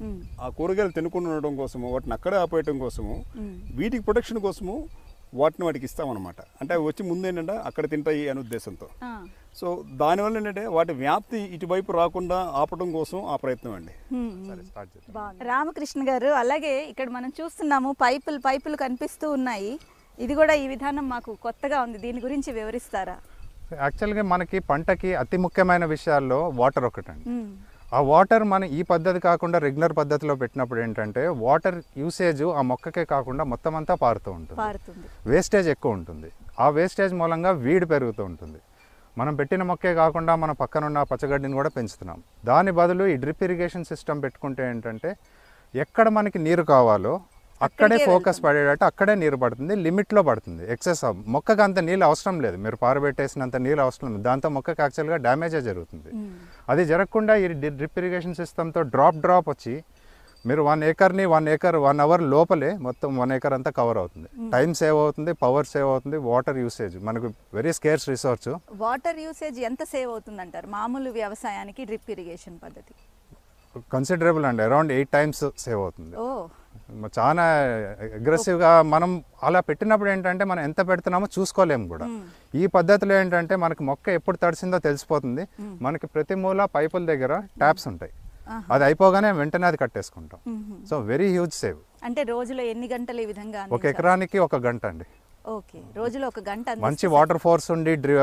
Speaker 3: మ్మ్.
Speaker 5: ఆ కూరగాయలు తినకుండా ఉండడం కోసము వాటిని అక్కడే ఆపేయడం కోసము
Speaker 3: మ్మ్.
Speaker 5: వీటికి ప్రొటెక్షన్ కోసము వాటిని వాటికి ఇస్తామన్నమాట అంటే అవి వచ్చి ముందు ఏంటంటే అక్కడ తింటాయి అనే ఉద్దేశంతో
Speaker 3: ఆ.
Speaker 5: సో దానివల్ల ఏంటంటే వాటి వ్యాప్తి ఇటువైపు రాకుండా ఆపడం కోసం ఆ ప్రయత్నం అండి
Speaker 3: మ్మ్.
Speaker 4: సరే స్టార్ట్ చేద్దాం
Speaker 3: బాగుంది. రామకృష్ణ గారు అలాగే ఇక్కడ మనం చూస్తున్నాము పైపులు పైపులు కనిపిస్తూ ఉన్నాయి ఇది కూడా ఈ విధానం మాకు కొత్తగా ఉంది దీని గురించి వివరిస్తారా
Speaker 4: యాక్చువల్గా మనకి పంటకి అతి ముఖ్యమైన విషయాల్లో వాటర్ ఒకటండి
Speaker 3: మ్మ్.
Speaker 4: ఆ వాటర్ మనం ఈ పద్ధతి కాకుండా రెగ్యులర్ పద్ధతిలో పెట్టినప్పుడు ఏంటంటే వాటర్ యూసేజ్ ఆ మొక్కకే కాకుండా మొత్తం అంతా పారుతూ ఉంటుంది
Speaker 3: పారుతుంది
Speaker 4: వేస్టేజ్ ఎక్కువ ఉంటుంది ఆ వేస్టేజ్ మూలంగా వీడ్ పెరుగుతూ ఉంటుంది మనం పెట్టిన మొక్కే కాకుండా మన పక్కన ఉన్న పచ్చగడ్డిని కూడా పెంచుతున్నాం దాని బదులు ఈ డ్రిప్ ఇరిగేషన్ సిస్టమ్ పెట్టుకుంటే ఏంటంటే ఎక్కడ మనకి నీరు కావాలో అక్కడే
Speaker 3: అక్కడికే
Speaker 4: ఫోకస్ పడేటట్టు అక్కడే నీరు పడుతుంది లిమిట్లో పడుతుంది ఎక్సెస్ మొక్కకు అంత నీళ్ళు అవసరం లేదు మీరు పారబెట్టేసినంత నీళ్ళు అవసరం లేదు దాంతో మొక్కకి యాక్చువల్గా డ్యామేజే జరుగుతుంది అది జరగకుండా ఈ డ్రిప్ ఇరిగేషన్ సిస్టమ్తో డ్రాప్ డ్రాప్ వచ్చి మీరు వన్ ఏకర్ని వన్ ఏకర్ వన్ అవర్ లోపలే మొత్తం వన్ ఏకర్ అంతా కవర్ అవుతుంది టైం సేవ్ అవుతుంది పవర్ సేవ్ అవుతుంది వాటర్ యూసేజ్ మనకు very scarce resource
Speaker 3: water usage ఎంత సేవ్ అవుతుంది అంటారు మామూలు వ్యవసాయానికి డ్రిప్ ఇరిగేషన్ పద్ధతి
Speaker 4: కన్సిడరబుల్ అండి అరౌండ్ ఎయిట్ టైమ్స్ సేవ్ అవుతుంది
Speaker 3: ఓ
Speaker 4: చాలా అగ్రెసివ్గా మనం అలా పెట్టినప్పుడు ఏంటంటే మనం ఎంత పెడుతున్నామో చూసుకోలేము కూడా ఈ పద్ధతిలో ఏంటంటే మనకి మొక్క ఎప్పుడు తడిసిందో తెలిసిపోతుంది మనకి ప్రతి మూల పైపుల దగ్గర ట్యాప్స్ ఉంటాయి అది అయిపోగానే వెంటనే అది కట్టేసుకుంటాం సో వెరీ హ్యూజ్ సేవ్
Speaker 3: అంటే రోజులో ఎన్ని గంటలు ఈ విధంగా
Speaker 4: ఒక
Speaker 3: అందించాలి?
Speaker 4: ఎకరానికి ఒక గంట అండి
Speaker 3: ఓకే రోజులో ఒక గంట
Speaker 4: మంచి
Speaker 3: అందిస్తే
Speaker 4: వాటర్ ఫోర్స్ ఉండి డ్రి-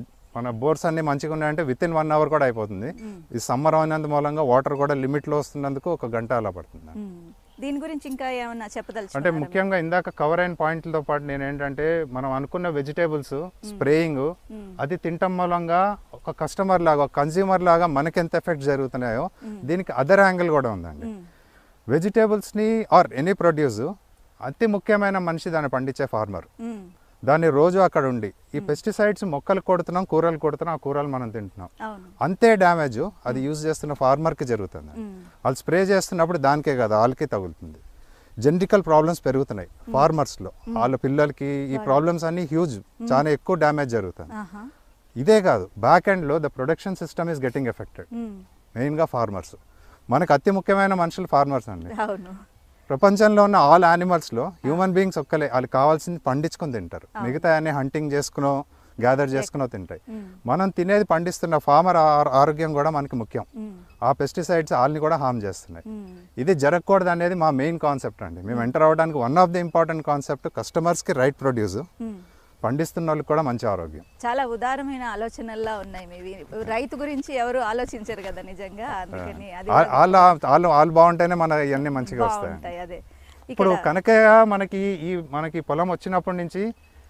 Speaker 4: మన బోర్స్ అన్ని మంచిగా ఉన్నాయంటే విత్ ఇన్ వన్ అవర్ కూడా అయిపోతుంది ఈ సమ్మర్ అయినందు మూలంగా వాటర్ కూడా లిమిట్లో వస్తున్నందుకు ఒక గంట అలా పడుతుంది
Speaker 3: మ్మ్. దీని గురించి ఇంకా ఏమన్నా
Speaker 4: అంటే
Speaker 3: చెప్పదలుచుకున్నారా
Speaker 4: ముఖ్యంగా ఇందాక కవర్ అయిన పాయింట్లతో పాటు నేను ఏంటంటే మనం అనుకున్న వెజిటేబుల్స్ స్ప్రేయింగ్ అది తినటం మూలంగా ఒక కస్టమర్ లాగా ఒక కన్జ్యూమర్ లాగా మనకి ఎంత ఎఫెక్ట్ జరుగుతున్నాయో దీనికి అదర్ యాంగిల్ కూడా ఉందండి వెజిటేబుల్స్ని ఆర్ ఎనీ ప్రొడ్యూస్ అతి ముఖ్యమైన మనిషి దాన్ని పండించే ఫార్మర్
Speaker 3: మ్మ్.
Speaker 4: దాన్ని రోజు అక్కడ ఉండి ఈ పెస్టిసైడ్స్ మొక్కలు కొడుతున్నాం కూరలు కొడుతున్నాం ఆ కూరలు మనం తింటున్నాం
Speaker 3: అవును
Speaker 4: అంతే డ్యామేజ్ అది యూజ్ చేస్తున్న ఫార్మర్కి జరుగుతుంది వాళ్ళు స్ప్రే చేస్తున్నప్పుడు దానికే కదా వాళ్ళకి తగులుతుంది జెనటికల్ ప్రాబ్లమ్స్ పెరుగుతున్నాయి ఫార్మర్స్లో వాళ్ళ పిల్లలకి ఈ ప్రాబ్లమ్స్ అన్ని హ్యూజ్ చాలా ఎక్కువ డ్యామేజ్ జరుగుతుంది
Speaker 3: ఆహా
Speaker 4: ఇదే కాదు బ్యాక్ ఎండ్లో the production system is getting affected
Speaker 3: hmm.
Speaker 4: మెయిన్గా ఫార్మర్స్ మనకు అతి ముఖ్యమైన మనుషులు ఫార్మర్స్ అండి
Speaker 3: అవును
Speaker 4: ప్రపంచంలో ఉన్న ఆల్ యానిమల్స్లో హ్యూమన్ బీయింగ్స్ ఒక్కలే వాళ్ళకి కావాల్సింది పండించుకొని తింటారు మిగతా అన్ని హంటింగ్ చేసుకునో గ్యాదర్ చేసుకునో తింటాయి మనం తినేది పండిస్తున్న ఫార్మర్ ఆరోగ్యం కూడా మనకి ముఖ్యం
Speaker 3: మ్మ్.
Speaker 4: ఆ పెస్టిసైడ్స్ వాళ్ళని కూడా హామ్ చేస్తున్నాయి
Speaker 3: మ్మ్.
Speaker 4: ఇది జరగకూడదు అనేది మా మెయిన్ కాన్సెప్ట్ అండి మేము ఎంటర్ అవ్వడానికి one of the important concept కస్టమర్స్కి రైట్ ప్రొడ్యూస్
Speaker 3: మ్మ్.
Speaker 4: పండిస్తున్న వాళ్ళకి కూడా మంచి ఆరోగ్యం
Speaker 3: చాలా ఉదారమైన ఆలోచనల్లా ఉన్నాయి మీవి రైతు గురించి ఎవరు ఆలోచించరు కదా నిజంగా అందుకని అది
Speaker 4: ఆ- వాళ్ళు వాళ్ళు వాళ్ళు బాగుంటేనే మన ఇవన్నీ మంచిగా వస్తాయి
Speaker 3: బాగుంటాయి అదే
Speaker 4: ఇప్పుడు
Speaker 3: ఇక్కడ
Speaker 4: కనకయ్య మనకి ఈ మనకి పొలం వచ్చినప్పటి నుంచి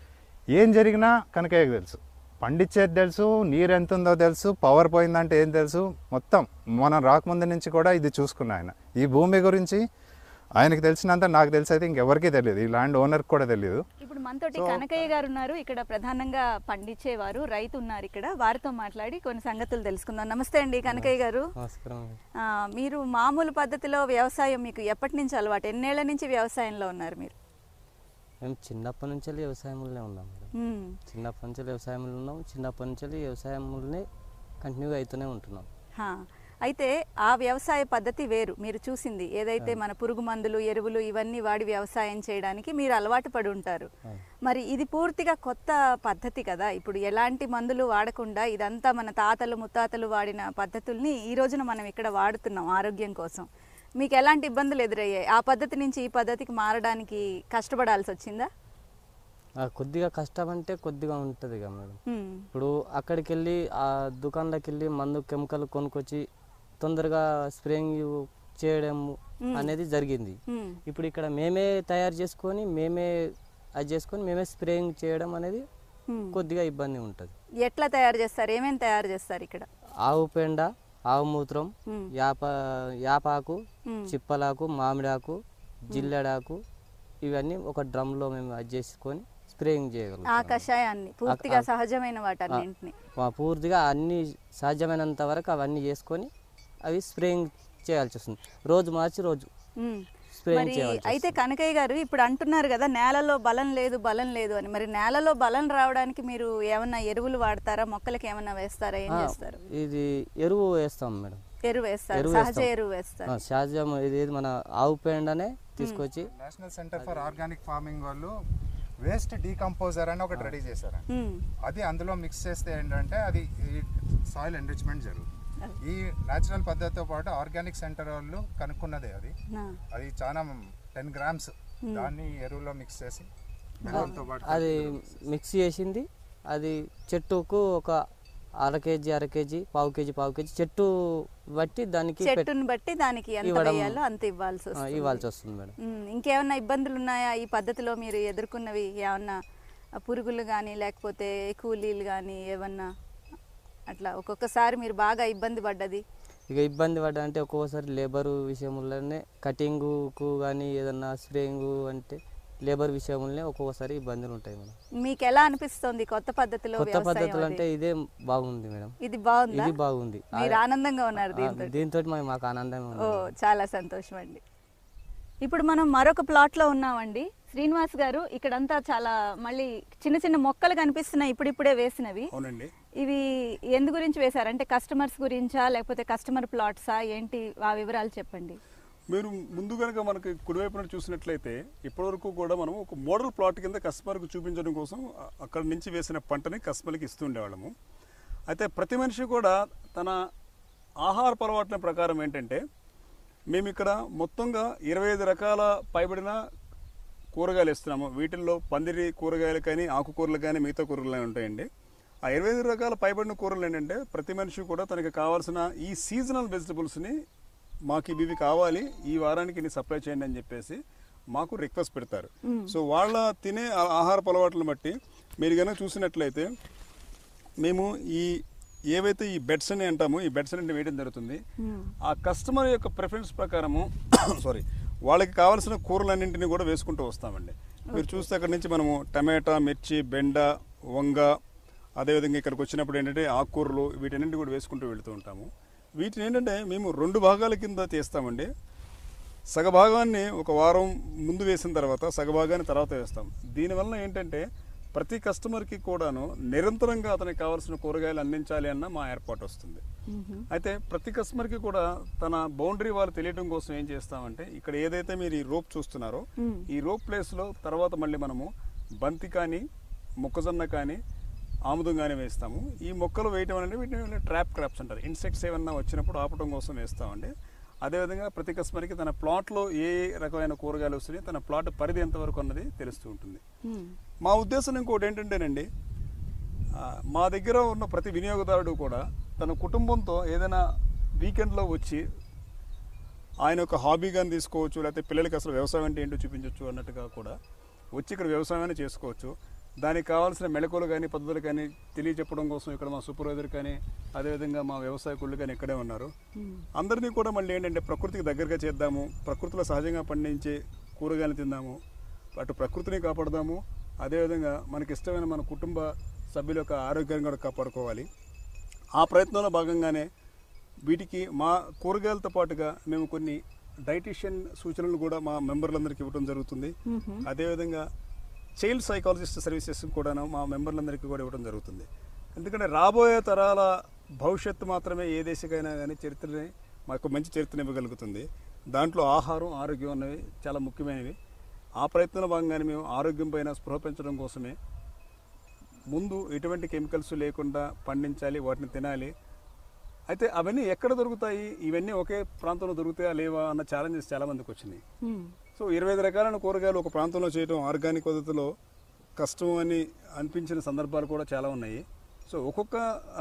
Speaker 4: ఏం జరిగినా కనకయ్యకు తెలుసు పండించేది తెలుసు నీరు ఎంత ఉందో తెలుసు పవర్ పోయిందంటే ఏం తెలుసు మొత్తం మనం రాకముందు నుంచి కూడా ఇది చూసుకున్నా ఆయన ఈ భూమి గురించి ఆయనకి తెలిసినంత నాకు తెలిసి అయితే ఇంకెవరికీ తెలియదు ఈ ల్యాండ్ ఓనర్కి కూడా తెలియదు
Speaker 3: ఇప్పుడు మనతోటి కనకయ్య గారు ఉన్నారు ఇక్కడ ప్రధానంగా పండించేవారు రైతు ఉన్నారు ఇక్కడ వారితో మాట్లాడి కొన్ని సంగతులు తెలుసుకుందాం నమస్తే అండి కనకయ్య గారు
Speaker 6: నమస్కారం
Speaker 3: ఆ, మీరు మామూలు పద్ధతిలో వ్యవసాయం మీకు ఎప్పటి నుంచి అలవాటు ఎన్నేళ్ల నుంచి వ్యవసాయంలో ఉన్నారు మీరు
Speaker 6: మేము చిన్నప్పటి నుంచి వ్యవసాయంలోనే ఉన్నాం మేడం
Speaker 3: మ్మ్.
Speaker 6: చిన్నప్పటి నుంచి వ్యవసాయంలో ఉన్నాం చిన్నప్పటి నుంచి వ్యవసాయంలోనే కంటిన్యూగా అవుతూనే ఉంటున్నాం
Speaker 3: హా. అయితే ఆ వ్యవసాయ పద్ధతి వేరు మీరు చూసింది ఏదైతే మన పురుగు మందులు ఎరువులు ఇవన్నీ వాడి వ్యవసాయం చేయడానికి మీరు అలవాటు పడి ఉంటారు మరి ఇది పూర్తిగా కొత్త పద్ధతి కదా ఇప్పుడు ఎలాంటి మందులు వాడకుండా ఇదంతా మన తాతలు ముత్తాతలు వాడిన పద్ధతుల్ని ఈ రోజున మనం ఇక్కడ వాడుతున్నాం ఆరోగ్యం కోసం మీకు ఎలాంటి ఇబ్బందులు ఎదురయ్యాయి ఆ పద్ధతి నుంచి ఈ పద్ధతికి మారడానికి కష్టపడాల్సి వచ్చిందా
Speaker 6: ఆ, కొద్దిగా కష్టం అంటే కొద్దిగా ఉంటుంది ఇక మేడం
Speaker 3: హ్మ్.
Speaker 6: ఇప్పుడు అక్కడికి వెళ్ళి ఆ దుకాణంలోకి వెళ్ళి మందు కెమికల్ కొనుక్కొచ్చి తొందరగా స్ప్రేయింగ్ చేయడం అనేది జరిగింది
Speaker 3: హ్మ్.
Speaker 6: ఇప్పుడు ఇక్కడ మేమే తయారు చేసుకొని మేమే అది చేసుకొని మేమే స్ప్రేయింగ్ చేయడం అనేది
Speaker 3: హ్మ్.
Speaker 6: కొద్దిగా ఇబ్బంది ఉంటుంది
Speaker 3: ఎట్లా తయారు చేస్తారు ఏమేమి తయారు చేస్తారు ఇక్కడ
Speaker 6: ఆవు పెండ ఆవు మూత్రం
Speaker 3: మ్మ్.
Speaker 6: యాప యాపాకు
Speaker 3: మ్మ్.
Speaker 6: చిప్పలాకు మామిడాకు జిల్లెడాకు ఇవన్నీ ఒక డ్రమ్లో మేము అది చేసుకొని స్ప్రేయింగ్
Speaker 3: ఆ
Speaker 6: చేయగలుగుతాం
Speaker 3: కషాయాన్ని పూర్తిగా
Speaker 6: ఆ-
Speaker 3: సహజమైన వాటన్నింటిని
Speaker 6: మా పూర్తిగా అన్ని సాధ్యమైనంత వరకు అవన్నీ చేసుకొని అవి స్ప్రేయింగ్ చేయాల్సి వస్తుంది రోజు మార్చి రోజు
Speaker 3: మ్మ్.
Speaker 6: స్ప్రేయింగ్
Speaker 3: మరి
Speaker 6: చేయాల్సి
Speaker 3: అయితే కనకయ్య గారు ఇప్పుడు అంటున్నారు కదా నేలలో బలం లేదు బలం లేదు అని మరి నేలలో బలం రావడానికి మీరు ఏమన్నా ఎరువులు వాడతారా మొక్కలకి ఏమన్నా వేస్తారా ఏం
Speaker 6: ఆ,
Speaker 3: చేస్తారు
Speaker 6: ఇది ఎరువు వేస్తాం మేడం
Speaker 3: ఎరువు వేస్తారు
Speaker 6: ఎరువు
Speaker 3: సహజ
Speaker 6: వేస్తాం.
Speaker 3: ఎరువు వేస్తారు
Speaker 6: ఆ, సహజం ఇది ఇది మన ఆవు పేడనే తీసుకొచ్చి
Speaker 4: national centre for organic farming వాళ్ళు వేస్ట్ డీకంపోజర్ అని ఒకటి రెడీ చేశారు
Speaker 3: మ్మ్.
Speaker 4: అది అందులో మిక్స్ చేస్తే ఏంటంటే అది సాయిల్ ఎన్రిచ్మెంట్ జరుగుతుంది ఈ న్యాచురల్ పద్ధతితో పాటు ఆర్గానిక్ సెంటర్ వాళ్ళు కనుక్కున్నదే అది
Speaker 3: ఆ.
Speaker 4: అది చాలా టెన్ గ్రామ్స్ దాన్ని ఎరువులో మిక్స్ చేసి బెల్లంతో పాటు
Speaker 6: అది మిక్స్ చేసింది అది చెట్టుకు ఒక అర కేజీ అర కేజీ పావు కేజీ పావు కేజీ చెట్టు బట్టి దానికి పెట్-
Speaker 3: చెట్టుని బట్టి దానికి ఎంత
Speaker 6: ఇవ్వడం-
Speaker 3: వేయాలో అంత ఇవ్వాల్సి
Speaker 6: ఆ,
Speaker 3: వస్తుంది
Speaker 6: ఇవ్వాల్సి వస్తుంది మేడం
Speaker 3: మ్మ్. ఇంకేమన్నా ఇబ్బందులు ఉన్నాయా ఈ పద్ధతిలో మీరు ఎదుర్కొన్నవి ఏమన్నా పురుగులు కానీ లేకపోతే కూలీలు కానీ ఏమన్నా అట్లా ఒక్కొక్కసారి మీరు బాగా ఇబ్బంది పడ్డది
Speaker 6: ఇక ఇబ్బంది పడ్డా అంటే ఒక్కొక్కసారి లేబర్ విషయంలోనే కటింగ్కు కానీ ఏదన్నా స్ప్రేయింగ్ అంటే లేబర్ విషయంలోనే ఒక్కొక్కసారి ఇబ్బందులు ఉంటాయి మేడం
Speaker 3: మీకు ఎలా అనిపిస్తుంది కొత్త పద్ధతిలో
Speaker 6: కొత్త
Speaker 3: వ్యవసాయం
Speaker 6: పద్ధతులు
Speaker 3: అది?
Speaker 6: అంటే ఇదే బాగుంది మేడం
Speaker 3: ఇది బాగుందా
Speaker 6: ఇది బాగుంది
Speaker 3: మీరు ఆనందంగా ఉన్నారు దీంతో
Speaker 6: దీంతో మాకు ఆనందం
Speaker 3: ఓ చాలా సంతోషం అండి ఇప్పుడు మనం మరొక ప్లాట్ లో ఉన్నామండి శ్రీనివాస్ గారు ఇక్కడంతా చాలా మళ్ళీ చిన్న చిన్న మొక్కలు కనిపిస్తున్నాయి ఇప్పుడిప్పుడే వేసినవి
Speaker 5: అవునండి
Speaker 3: ఇవి ఎందు గురించి వేశారు అంటే కస్టమర్స్ గురించా లేకపోతే కస్టమర్ ప్లాట్సా ఏంటి ఆ వివరాలు చెప్పండి
Speaker 5: మీరు ముందు కనుక మనకి కుడివైపున చూసినట్లయితే ఇప్పటివరకు కూడా మనం ఒక మోడల్ ప్లాట్ కింద కస్టమర్కి చూపించడం కోసం అ- అక్కడ నుంచి వేసిన పంటని కస్టమర్కి ఇస్తూ ఉండేవాళ్ళము అయితే ప్రతి మనిషి కూడా తన ఆహార అలవాట్ల ప్రకారం ఏంటంటే మేము ఇక్కడ మొత్తంగా ఇరవై ఐదు రకాల పైబడిన కూరగాయలు ఇస్తున్నాము వీటిల్లో పందిరి కూరగాయలు కానీ ఆకుకూరలు కానీ మిగతా కూరలు కానీ ఉంటాయండి ఆ ఇరవై ఐదు రకాల పైబడిన కూరలు ఏంటంటే ప్రతి మనిషి కూడా తనకి కావాల్సిన ఈ సీజనల్ వెజిటబుల్స్ని మాకు ఇవి ఇవి కావాలి ఈ వారానికి ఇన్ని సప్లై చేయండి అని చెప్పేసి మాకు రిక్వెస్ట్ పెడతారు సో వాళ్ళ తినే ఆ- ఆహారపు అలవాట్లను బట్టి మీరు కనుక చూసినట్లయితే మేము ఈ ఏవైతే ఈ బెడ్స్ అని అంటామో ఈ బెడ్స్ అని వేయడం జరుగుతుంది ఆ కస్టమర్ యొక్క ప్రిఫరెన్స్ ప్రకారము సారీ వాళ్ళకి కావాల్సిన కూరలన్నింటినీ కూడా వేసుకుంటూ వస్తామండి మీరు చూస్తే అక్కడ నుంచి మనము టమాటా మిర్చి బెండ వంగ అదేవిధంగా ఇక్కడికి వచ్చినప్పుడు ఏంటంటే ఆకుకూరలు వీటన్నింటి కూడా వేసుకుంటూ వెళుతూ ఉంటాము వీటిని ఏంటంటే మేము రెండు భాగాల కింద చేస్తామండి సగభాగాన్ని ఒక వారం ముందు వేసిన తర్వాత సగభాగాన్ని తర్వాత వేస్తాం దీనివల్ల ఏంటంటే ప్రతి కస్టమర్కి కూడాను నిరంతరంగా అతనికి కావాల్సిన కూరగాయలు అందించాలి అన్న మా ఏర్పాటు వస్తుంది అయితే ప్రతి కస్టమర్కి కూడా తన బౌండరీ వాళ్ళు తెలియడం కోసం ఏం చేస్తామంటే ఇక్కడ ఏదైతే మీరు ఈ రోప్ చూస్తున్నారో ఈ రోప్ ప్లేస్లో తర్వాత మళ్ళీ మనము బంతి కానీ మొక్కజొన్న కానీ ఆముదం కానీ వేస్తాము ఈ మొక్కలు వేయటం అనేది వీటిని ట్రాప్ క్రాప్స్ అంటారు ఇన్సెక్ట్స్ ఏమన్నా వచ్చినప్పుడు ఆపటం కోసం వేస్తామండి అదేవిధంగా ప్రతి కస్టమర్కి తన ప్లాట్లో ఏ రకమైన కూరగాయలు వస్తున్నాయి తన ప్లాట్ పరిధి ఎంతవరకు అన్నది తెలుస్తూ ఉంటుంది మా ఉద్దేశం ఇంకోటి ఏంటంటేనండి ఆ, మా దగ్గర ఉన్న ప్రతి వినియోగదారుడు కూడా తన కుటుంబంతో ఏదైనా వీకెండ్లో వచ్చి ఆయన యొక్క హాబీగాని తీసుకోవచ్చు లేకపోతే పిల్లలకి అసలు వ్యవసాయం అంటే ఏంటో చూపించవచ్చు అన్నట్టుగా కూడా వచ్చి ఇక్కడ వ్యవసాయాన్ని చేసుకోవచ్చు దానికి కావాల్సిన మెళకువలు కానీ పద్ధతులు కానీ తెలియచెప్పడం కోసం ఇక్కడ మా సూపర్వైజర్ కానీ అదేవిధంగా మా వ్యవసాయకులు కానీ ఇక్కడే ఉన్నారు అందరినీ కూడా మళ్ళీ ఏంటంటే ప్రకృతికి దగ్గరగా చేద్దాము ప్రకృతిలో సహజంగా పండించే కూరగాయలు తిందాము అటు ప్రకృతిని కాపాడదాము అదేవిధంగా మనకి ఇష్టమైన మన కుటుంబ సభ్యుల యొక్క ఆరోగ్యాన్ని కూడా కాపాడుకోవాలి ఆ ప్రయత్నంలో భాగంగానే వీటికి మా కూరగాయలతో పాటుగా మేము కొన్ని డైటీషియన్ సూచనలు కూడా మా మెంబర్లందరికీ ఇవ్వడం జరుగుతుంది అదేవిధంగా చైల్డ్ సైకాలజిస్ట్ సర్వీసెస్ కూడా మా మెంబర్లందరికీ కూడా ఇవ్వడం జరుగుతుంది ఎందుకంటే రాబోయే తరాల భవిష్యత్తు మాత్రమే ఏ దేశకైనా కానీ చరిత్రని మాకు మంచి చరిత్రను ఇవ్వగలుగుతుంది దాంట్లో ఆహారం ఆరోగ్యం అనేవి చాలా ముఖ్యమైనవి ఆ ప్రయత్నంలో భాగంగానే మేము ఆరోగ్యం పైన స్పృహ పెంచడం కోసమే ముందు ఎటువంటి కెమికల్స్ లేకుండా పండించాలి వాటిని తినాలి అయితే అవన్నీ ఎక్కడ దొరుకుతాయి ఇవన్నీ ఒకే ప్రాంతంలో దొరుకుతాయా లేవా అన్న ఛాలెంజెస్ చాలా మందికి వచ్చినాయి సో ఇరవై ఐదు రకాలైన కూరగాయలు ఒక ప్రాంతంలో చేయడం ఆర్గానిక్ పద్ధతిలో కష్టం అని అనిపించిన సందర్భాలు కూడా చాలా ఉన్నాయి సో ఒక్కొక్క ఆ,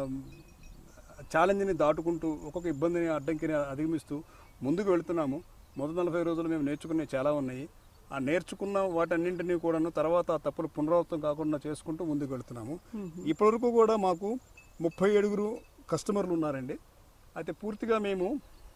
Speaker 5: ఛాలెంజ్ని దాటుకుంటూ ఒక్కొక్క ఇబ్బందిని అడ్డంకిని అధిగమిస్తూ ముందుకు వెళుతున్నాము మొదటి నలభై రోజులు మేము నేర్చుకునేవి చాలా ఉన్నాయి ఆ నేర్చుకున్న వాటన్నింటినీ కూడాను తర్వాత ఆ తప్పులు పునరావృతం కాకుండా చేసుకుంటూ ముందుకు వెళుతున్నాము ఇప్పటివరకు కూడా మాకు ముప్పై ఏడుగురు కస్టమర్లు ఉన్నారండి అయితే పూర్తిగా మేము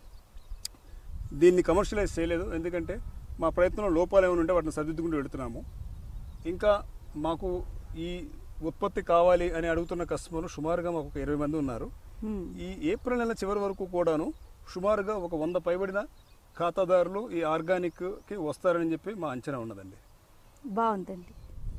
Speaker 5: దీన్ని కమర్షియలైజ్ చేయలేదు ఎందుకంటే మా ప్రయత్నంలో లోపాలు ఏమైనా ఉంటే వాటిని సరిదిద్దుకుంటూ వెళుతున్నాము ఇంకా మాకు ఈ ఉత్పత్తి కావాలి అని అడుగుతున్న కస్టమర్లు సుమారుగా మాకు ఒక ఇరవై మంది ఉన్నారు ఈ ఏప్రిల్ నెల చివరి వరకు కూడాను సుమారుగా ఒక వంద పైబడిన ఖాతాదారులు ఈ ఆర్గానిక్కి వస్తారని చెప్పి మా అంచనా ఉన్నదండి
Speaker 3: బాగుందండి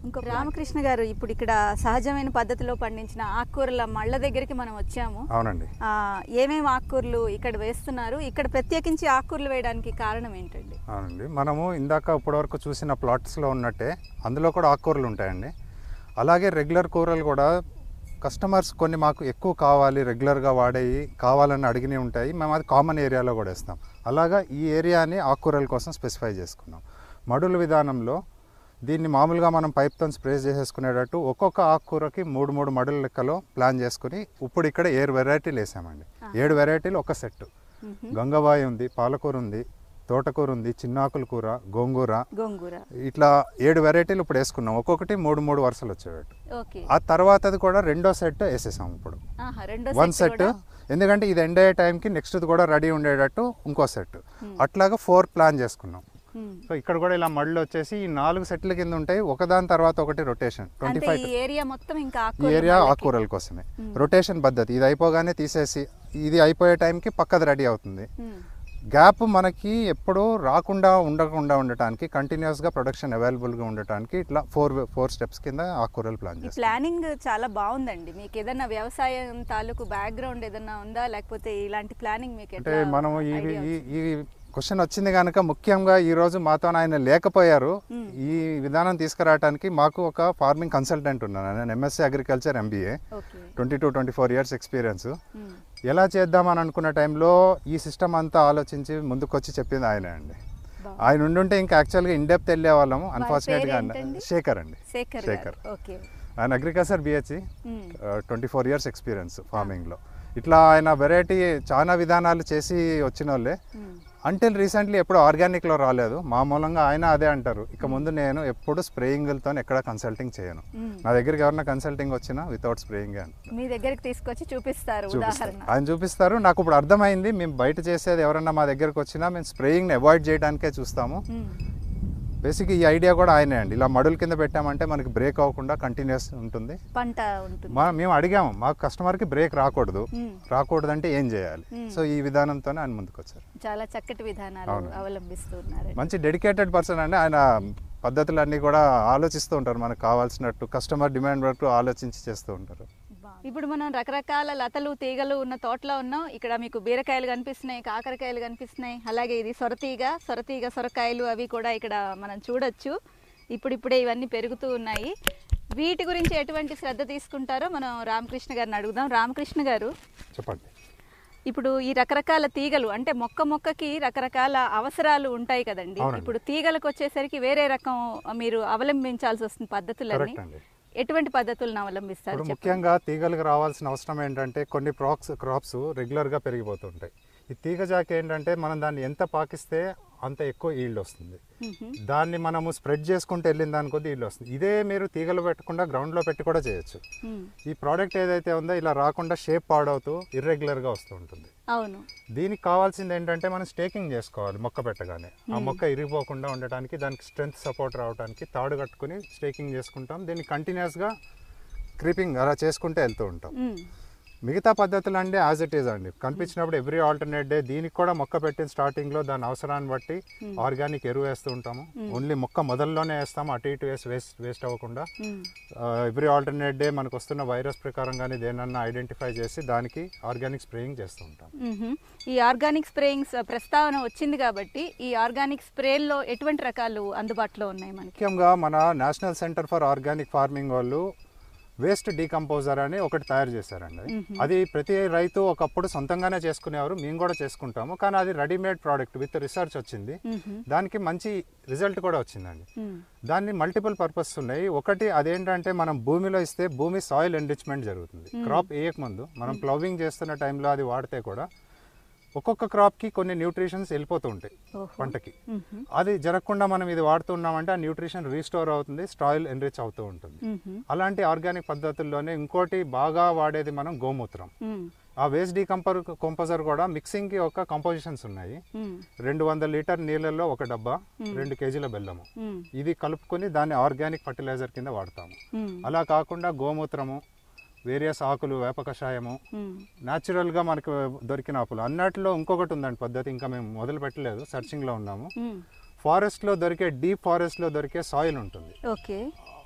Speaker 3: ఇంకో రామకృష్ణ గారు ఇప్పుడు ఇక్కడ సహజమైన పద్ధతిలో పండించిన ఆకుకూరల మళ్ళ దగ్గరికి మనం వచ్చాము
Speaker 4: అవునండి
Speaker 3: ఆ, ఏమేమి ఆకుకూరలు ఇక్కడ వేస్తున్నారు ఇక్కడ ప్రత్యేకించి ఆకుకూరలు వేయడానికి కారణం ఏంటండి
Speaker 4: అవునండి మనము ఇందాక ఇప్పటివరకు చూసిన ప్లాట్స్లో ఉన్నట్టే అందులో కూడా ఆకుకూరలు ఉంటాయండి అలాగే రెగ్యులర్ కూరలు కూడా కస్టమర్స్ కొన్ని మాకు ఎక్కువ కావాలి రెగ్యులర్గా వాడేవి కావాలని అడిగినవి ఉంటాయి మేము అది కామన్ ఏరియాలో కూడా ఇస్తాం అలాగా ఈ ఏరియాని ఆకుకూరల కోసం స్పెసిఫై చేసుకున్నాం మడుల విధానంలో దీన్ని మామూలుగా మనం పైప్తో స్ప్రే చేసేసుకునేటట్టు ఒక్కొక్క ఆకుకూరకి మూడు మూడు మడుల లెక్కలో ప్లాన్ చేసుకుని ఇప్పుడు ఇక్కడ ఏడు వెరైటీలు వేసామండి ఏడు వెరైటీలు ఒక సెట్ గంగవాయి ఉంది పాలకూర ఉంది తోటకూర ఉంది చిన్నాకుల కూర గోంగూర
Speaker 3: గోంగూర
Speaker 4: ఇట్లా ఏడు వెరైటీలు ఇప్పుడు వేసుకున్నాం ఒక్కొక్కటి మూడు మూడు వరుసలు వచ్చేటట్టు
Speaker 3: ఓకే
Speaker 4: ఆ తర్వాతది కూడా రెండో సెట్ వేసేసాం ఇప్పుడు
Speaker 3: ఆహా, రెండో
Speaker 4: వన్
Speaker 3: సెట్
Speaker 4: సెట్ ఎందుకంటే ఇది ఎండ్ అయ్యే టైంకి నెక్స్ట్ కూడా రెడీ ఉండేటట్టు ఇంకో సెట్ అట్లాగా ఫోర్ ప్లాన్ చేసుకున్నాం సో ఇక్కడ కూడా ఇలా మళ్ళు వచ్చేసి ఈ నాలుగు సెట్ల కింద ఉంటాయి ఒకదాని తర్వాత ఒకటి రొటేషన్ ట్వంటీ
Speaker 3: అంటే
Speaker 4: ఫైవ్
Speaker 3: ఈ ఏరియా మొత్తం ఇంకా
Speaker 4: ఈ
Speaker 3: ఆకుకూరల
Speaker 4: ఏరియా
Speaker 3: మళ్ళకి.
Speaker 4: ఆకుకూరల కోసమే రొటేషన్ పద్ధతి ఇది అయిపోగానే తీసేసి ఇది అయిపోయే టైంకి పక్కది రెడీ అవుతుంది
Speaker 3: ఉమ్.
Speaker 4: గ్యాప్ మనకి ఎప్పుడూ రాకుండా ఉండకుండా ఉండటానికి కంటిన్యూస్గా ప్రొడక్షన్ అవైలబుల్గా ఉండటానికి ఇట్లా ఫోర్ ఫోర్ స్టెప్స్ కింద ఆకుకూరలు ప్లాన్
Speaker 3: ఈ
Speaker 4: చేస్తాం
Speaker 3: ప్లానింగ్ చాలా బాగుందండి మీకు ఏదైనా వ్యవసాయం తాలూకు బ్యాక్గ్రౌండ్ ఏదైనా ఉందా లేకపోతే ఇలాంటి ప్లానింగ్ మీకు
Speaker 4: అంటే
Speaker 3: ఎట్లా
Speaker 4: మనం ఈ
Speaker 3: idea
Speaker 4: ఈ ఈ క్వశ్చన్ వచ్చింది కనుక ముఖ్యంగా ఈ రోజు మాతో ఆయన లేకపోయారు ఈ విధానం తీసుకురావడానికి మాకు ఒక ఫార్మింగ్ కన్సల్టెంట్ ఉన్నాను నేను MSc agriculture MBA
Speaker 3: okay
Speaker 4: twenty to twenty four years experience
Speaker 3: um.
Speaker 4: ఎలా చేద్దామని అనుకున్న టైంలో ఈ సిస్టమ్ అంతా ఆలోచించి ముందుకొచ్చి చెప్పింది ఆయనే అండి
Speaker 3: బాగుంది.
Speaker 4: ఆయన ఉండుంటే ఇంకా యాక్చువల్గా ఇన్డెప్త్ వెళ్ళే వాళ్ళము అన్ఫార్చునేట్గా
Speaker 3: పేరేంటండి?
Speaker 4: శేఖర్ అండి
Speaker 3: శేఖర్
Speaker 4: శేఖర్
Speaker 3: గారు ఓకే
Speaker 4: ఆయన agriculture BSc
Speaker 3: um.
Speaker 4: Twenty four years experience ఫార్మింగ్లో ఇట్లా ఆయన వెరైటీ చాలా విధానాలు చేసి వచ్చిన వాళ్ళే
Speaker 3: ఉమ్.
Speaker 4: అంటిల్ రీసెంట్లీ ఎప్పుడు ఆర్గానిక్లో రాలేదు మామూలంగా ఆయన అదే అంటారు ఇక ముందు నేను ఎప్పుడు స్ప్రేయింగ్లతో ఎక్కడ కన్సల్టింగ్ చేయను
Speaker 3: మ్మ్.
Speaker 4: నా దగ్గరికి ఎవరైనా కన్సల్టింగ్ వచ్చినా వితౌట్ స్ప్రేయింగ్ అని
Speaker 3: మీ దగ్గరికి తీసుకొచ్చి చూపిస్తారు
Speaker 4: చూపిస్తారు
Speaker 3: ఉదాహరణ
Speaker 4: ఆయన చూపిస్తారు నాకు ఇప్పుడు అర్థమైంది మేము బయట చేసేది ఎవరన్నా మా దగ్గరకు వచ్చినా మేము స్ప్రేయింగ్ని అవాయిడ్ చేయడానికే చూస్తాము
Speaker 3: ఉమ్.
Speaker 4: బేసిక్ ఈ ఐడియా కూడా ఆయనే అండి ఇలా మడుల కింద పెట్టామంటే మనకి బ్రేక్ అవ్వకుండా కంటిన్యూస్ ఉంటుంది
Speaker 3: పంట ఉంటుంది
Speaker 4: మా మేము అడిగాము మా కస్టమర్కి బ్రేక్ రాకూడదు
Speaker 3: మ్మ్.
Speaker 4: రాకూడదంటే ఏం చేయాలి సో ఈ విధానంతోనే ఆయన ముందుకు వచ్చారు
Speaker 3: చాలా చక్కటి విధానాలు
Speaker 4: అవును.
Speaker 3: అవలంబిస్తున్నారు
Speaker 4: మంచి డెడికేటెడ్ పర్సన్ అండి ఆయన పద్ధతులన్నీ కూడా ఆలోచిస్తూ ఉంటారు మనకు కావాల్సినట్టు కస్టమర్ డిమాండ్ వరకు ఆలోచించి చేస్తూ ఉంటారు
Speaker 3: ఇప్పుడు మనం రకరకాల లతలు తీగలు ఉన్న తోటలో ఉన్నాం ఇక్కడ మీకు బీరకాయలు కనిపిస్తున్నాయి కాకరకాయలు కనిపిస్తున్నాయి అలాగే ఇది సొరతీగ సొరతీగ సొరకాయలు అవి కూడా ఇక్కడ మనం చూడొచ్చు ఇప్పుడిప్పుడే ఇవన్నీ పెరుగుతూ ఉన్నాయి వీటి గురించి ఎటువంటి శ్రద్ధ తీసుకుంటారో మనం రామకృష్ణ గారిని అడుగుదాం రామకృష్ణ గారు
Speaker 4: చెప్పండి
Speaker 3: ఇప్పుడు ఈ రకరకాల తీగలు అంటే మొక్క మొక్కకి రకరకాల అవసరాలు ఉంటాయి కదండి
Speaker 4: అవునండి.
Speaker 3: ఇప్పుడు తీగలకు వచ్చేసరికి వేరే రకం మీరు అవలంబించాల్సి వస్తుంది పద్ధతులన్నీ
Speaker 4: కరెక్ట్ అండి
Speaker 3: ఎటువంటి పద్ధతులను అవలంబిస్తారు
Speaker 4: ఇప్పుడు
Speaker 3: చెప్పండి.
Speaker 4: ముఖ్యంగా తీగలకు రావాల్సిన అవసరం ఏంటంటే కొన్ని ప్రాక్స్ క్రాప్స్ రెగ్యులర్గా పెరిగిపోతుంటాయి ఈ తీగ జాక ఏంటంటే మనం దాన్ని ఎంత పాకిస్తే అంత ఎక్కువ ఈల్డ్ వస్తుంది
Speaker 3: మ్మ్.
Speaker 4: దాన్ని మనము స్ప్రెడ్ చేసుకుంటూ వెళ్ళిన దాని కొద్ది ఈల్డ్ వస్తుంది ఇదే మీరు తీగలు పెట్టకుండా గ్రౌండ్లో పెట్టి కూడా చేయొచ్చు
Speaker 3: మ్మ్.
Speaker 4: ఈ ప్రోడక్ట్ ఏదైతే ఉందో ఇలా రాకుండా షేప్ పాడవుతూ ఇర్రెగ్యులర్గా వస్తూ ఉంటుంది
Speaker 3: అవును
Speaker 4: దీనికి కావాల్సింది ఏంటంటే మనం స్టేకింగ్ చేసుకోవాలి మొక్క పెట్టగానే ఆ మొక్క ఇరిగిపోకుండా ఉండటానికి దానికి స్ట్రెంత్ సపోర్ట్ రావడానికి తాడు కట్టుకుని స్టేకింగ్ చేసుకుంటాం దీన్ని కంటిన్యూస్గా క్రీపింగ్ అలా చేసుకుంటూ వెళ్తూ ఉంటాం
Speaker 3: మ్మ్.
Speaker 4: మిగతా పద్ధతులు అంటే యాజ్ ఇట్ ఈజ్ అండి కనిపించినప్పుడు ఎవ్రీ ఆల్టర్నేట్ డే దీనికి కూడా మొక్క పెట్టిన స్టార్టింగ్లో దాని అవసరాన్ని బట్టి ఆర్గానిక్ ఎరువు వేస్తూ ఉంటాము ఓన్లీ మొక్క మొదల్లోనే వేస్తాము అటు ఇటు వేసి వేస్ట్ వేస్ట్ అవ్వకుండా
Speaker 3: మ్మ్.
Speaker 4: ఎవ్రీ ఆల్టర్నేట్ డే మనకు వస్తున్న వైరస్ ప్రకారం కానీ దేనన్నా ఐడెంటిఫై చేసి దానికి ఆర్గానిక్ స్ప్రేయింగ్ చేస్తూ ఉంటాం
Speaker 3: మ్మ్. ఈ ఆర్గానిక్ స్ప్రేయింగ్స్ ప్రస్తావన వచ్చింది కాబట్టి ఈ ఆర్గానిక్ స్ప్రేల్లో ఎటువంటి రకాలు అందుబాటులో ఉన్నాయి మనకి
Speaker 4: ముఖ్యంగా మన national centre for organic farming వాళ్ళు వేస్ట్ డీకంపోజర్ అని ఒకటి తయారు చేశారండి అది ప్రతి రైతు ఒకప్పుడు సొంతంగానే చేసుకునేవారు మేము కూడా చేసుకుంటాము కానీ అది రెడీమేడ్ ప్రోడక్ట్ విత్ రీసెర్చ్ వచ్చింది దానికి మంచి రిజల్ట్ కూడా వచ్చిందండి
Speaker 3: మ్మ్.
Speaker 4: దాన్ని మల్టిపుల్ పర్పస్ ఉన్నాయి ఒకటి అదేంటంటే మనం భూమిలో ఇస్తే భూమి సాయిల్ ఎన్రిచ్మెంట్ జరుగుతుంది క్రాప్ వేయకముందు మనం ప్లవింగ్ చేస్తున్న టైంలో అది వాడితే కూడా ఒక్కొక్క క్రాప్కి కొన్ని న్యూట్రిషన్స్ వెళ్ళిపోతూ ఉంటాయి
Speaker 3: ఓహో.
Speaker 4: పంటకి
Speaker 3: మ్మ్.
Speaker 4: అది జరగకుండా మనం ఇది వాడుతున్నామంటే ఆ న్యూట్రిషన్ రీస్టోర్ అవుతుంది స్టాయిల్ ఎన్రిచ్ అవుతూ ఉంటుంది
Speaker 3: మ్మ్.
Speaker 4: అలాంటి ఆర్గానిక్ పద్ధతుల్లోనే ఇంకోటి బాగా వాడేది మనం గోమూత్రం
Speaker 3: మ్మ్.
Speaker 4: ఆ వేస్ట్ డీకంపర్ కంపోజర్ కూడా మిక్సింగ్కి ఒక కంపోజిషన్స్ ఉన్నాయి
Speaker 3: మ్మ్.
Speaker 4: రెండు వందల లీటర్ నీళ్ళల్లో ఒక డబ్బా రెండు కేజీల బెల్లము
Speaker 3: మ్మ్.
Speaker 4: ఇది కలుపుకొని దాన్ని ఆర్గానిక్ ఫర్టిలైజర్ కింద వాడతాము
Speaker 3: మ్మ్.
Speaker 4: అలా కాకుండా గోమూత్రము వేరియస్ ఆకులు వేప కషాయము
Speaker 3: మ్మ్.
Speaker 4: న్యాచురల్గా మనకు దొరికిన ఆకులు అన్నట్లో ఇంకొకటి ఉందండి పద్ధతి ఇంకా మేము మొదలు పెట్టలేదు సర్చింగ్లో ఉన్నాము
Speaker 3: మ్మ్.
Speaker 4: ఫారెస్ట్లో దొరికే డీప్ ఫారెస్ట్లో దొరికే సాయిల్ ఉంటుంది
Speaker 3: ఓకే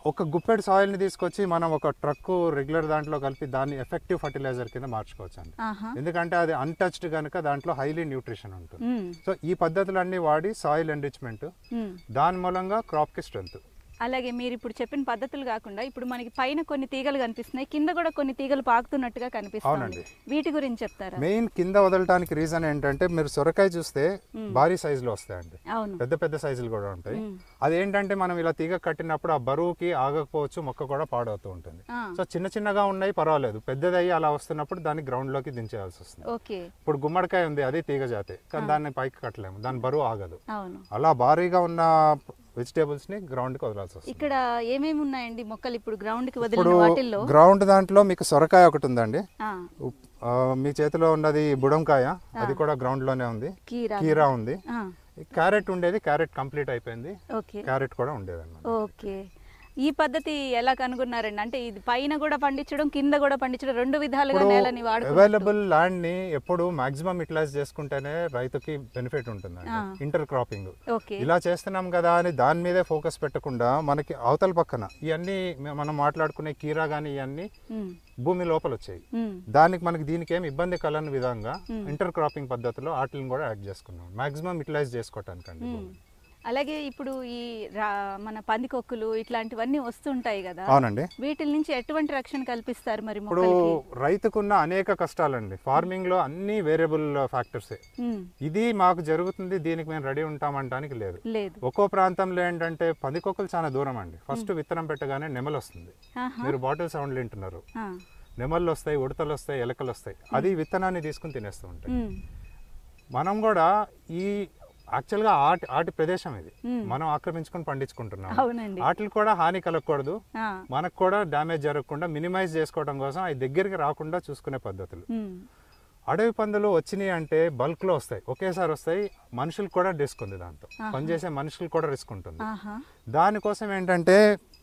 Speaker 4: ఒక గుప్పెడు సాయిల్ని తీసుకొచ్చి మనం ఒక ట్రక్ రెగ్యులర్ దాంట్లో కలిపి దాన్ని ఎఫెక్టివ్ ఫర్టిలైజర్ కింద మార్చుకోవచ్చు అండి
Speaker 3: ఆహా
Speaker 4: ఎందుకంటే అది అన్టచ్డ్ కనుక దాంట్లో హైలీ న్యూట్రిషన్ ఉంటుంది
Speaker 3: మ్మ్.
Speaker 4: సో ఈ పద్ధతులన్నీ వాడి సాయిల్ ఎన్రిచ్మెంట్
Speaker 3: మ్మ్.
Speaker 4: దాని మూలంగా క్రాప్కి స్ట్రెంత్
Speaker 3: అలాగే మీరు ఇప్పుడు చెప్పిన పద్ధతులు కాకుండా ఇప్పుడు మనకి పైన కొన్ని తీగలు కనిపిస్తున్నాయి కింద కూడా కొన్ని తీగలు పాకుతున్నట్టుగా కనిపిస్తుంది
Speaker 4: అవునండి.
Speaker 3: వీటి గురించి చెప్తారా
Speaker 4: మెయిన్ కింద వదలటానికి రీజన్ ఏంటంటే మీరు సొరకాయ చూస్తే భారీ సైజులో వస్తాయండి
Speaker 3: అవును
Speaker 4: పెద్ద పెద్ద సైజులు కూడా ఉంటాయి అదేంటంటే మనం ఇలా తీగ కట్టినప్పుడు ఆ బరువుకి ఆగకపోవచ్చు మొక్క కూడా పాడవుతూ ఉంటుంది
Speaker 3: ఆ.
Speaker 4: సో చిన్న చిన్నగా ఉన్నాయి పర్వాలేదు పెద్దదయ్యి అలా వస్తున్నప్పుడు దాన్ని గ్రౌండ్ లోకి దించేయాల్సి వస్తుంది
Speaker 3: ఓకే
Speaker 4: ఇప్పుడు గుమ్మడికాయ ఉంది అది తీగ జాతే కానీ దాన్ని పైకి కట్టలేము దాని బరువు ఆగదు
Speaker 3: అవును
Speaker 4: అలా భారీగా ఉన్న వెజిటేబుల్స్ ని గ్రౌండ్ కి వదలాల్సి వస్తుంది
Speaker 3: ఇక్కడ ఏమేమి ఉన్నాయండి మొక్కలు ఇప్పుడు గ్రౌండ్ కి
Speaker 4: ఇప్పుడు
Speaker 3: వదిలిన వాటిల్లో
Speaker 4: గ్రౌండ్ దాంట్లో మీకు సొరకాయ ఒకటి ఉందండి
Speaker 3: ఆ,
Speaker 4: ఉప్- ఆ, మీ చేతిలో ఉన్నది బుడంకాయ అది కూడా గ్రౌండ్ లోనే ఉంది
Speaker 3: కీరా
Speaker 4: కీరా ఉంది
Speaker 3: ఆ,
Speaker 4: క్యారెట్ ఉండేది క్యారెట్ కంప్లీట్ అయిపోయింది
Speaker 3: ఓకే
Speaker 4: క్యారెట్ కూడా ఉండేది అన్నమాట
Speaker 3: ఓకే ఈ పద్ధతి ఎలా కనుగొన్నారండి అంటే ఇది పైన కూడా పండించడం కింద కూడా పండించడం రెండు విధాలుగా
Speaker 4: ఇప్పుడు
Speaker 3: నేలని వాడుకో
Speaker 4: అవైలబుల్ ల్యాండ్ ని ఎప్పుడు మాక్సిమం యూటిలైజ్ చేసుకుంటేనే రైతుకి బెనిఫిట్ ఉంటుంది
Speaker 3: ఆ.
Speaker 4: ఇంటర్ క్రాపింగ్
Speaker 3: ఓకే
Speaker 4: ఇలా చేస్తున్నాం కదా అని దాని మీదే ఫోకస్ పెట్టకుండా మనకి అవతల పక్కన ఇవన్నీ మే- మనం మాట్లాడుకునే కీరా కానీ ఇవన్నీ
Speaker 3: ఉమ్,
Speaker 4: భూమి లోపల వచ్చాయి
Speaker 3: ఉమ్,
Speaker 4: దానికి మనకి దీనికి ఏం ఇబ్బంది కలని విధంగా ఇంటర్ క్రాపింగ్ పద్ధతిలో వాటిని కూడా యాడ్ చేసుకున్నాం మాక్సిమం యూటిలైజ్ చేసుకోవటానికి అండి
Speaker 3: ఉమ్. అలాగే ఇప్పుడు ఈ రా మన పందికొక్కులు ఇట్లాంటివన్నీ వస్తుంటాయి కదా
Speaker 4: అవునండి
Speaker 3: వీటి నుంచి ఎటువంటి రక్షణ కల్పిస్తారు మరి
Speaker 4: ఇప్పుడు
Speaker 3: మొక్కలకి
Speaker 4: రైతుకున్న అనేక కష్టాలండి ఫార్మింగ్ లో అన్ని వేరియబుల్ ఫ్యాక్టర్సే
Speaker 3: ఉమ్,
Speaker 4: ఇది మాకు జరుగుతుంది దీనికి మేము రెడీ ఉంటామంటానికి లేదు
Speaker 3: లేదు
Speaker 4: ఒక్కో ప్రాంతంలో ఏంటంటే పందికొక్కులు చాలా దూరం అండి ఫస్ట్ విత్తనం పెట్టగానే నెమలు వస్తుంది
Speaker 3: ఆహా,
Speaker 4: మీరు బాటిల్ సౌండ్ వింటున్నారు
Speaker 3: ఆ,
Speaker 4: నెమళ్ళు వస్తాయి ఉడతలు వస్తాయి ఎలకలు వస్తాయి అది విత్తనాన్ని తీసుకుని తినేస్తూ ఉంటాయి
Speaker 3: ఉమ్,
Speaker 4: మనం కూడా ఈ యాక్చువల్గా ఆటి ఆటి ప్రదేశం ఇది
Speaker 3: మ్మ్.
Speaker 4: మనం ఆక్రమించుకొని పండించుకుంటున్నాం
Speaker 3: అవునండి
Speaker 4: వాటికి కూడా హాని కలగకూడదు
Speaker 3: ఆ,
Speaker 4: మనకు కూడా డ్యామేజ్ జరగకుండా మినిమైజ్ చేసుకోవడం కోసం అవి దగ్గరికి రాకుండా చూసుకునే పద్ధతులు
Speaker 3: ఉమ్,
Speaker 4: అడవి పందులు వచ్చినాయి అంటే బల్క్ లో వస్తాయి ఒకేసారి వస్తాయి మనుషులకు కూడా రిస్క్ ఉంది దాంతో పనిచేసే మనుషులకు కూడా రిస్క్ ఉంటుంది
Speaker 3: ఆహా
Speaker 4: దానికోసం ఏంటంటే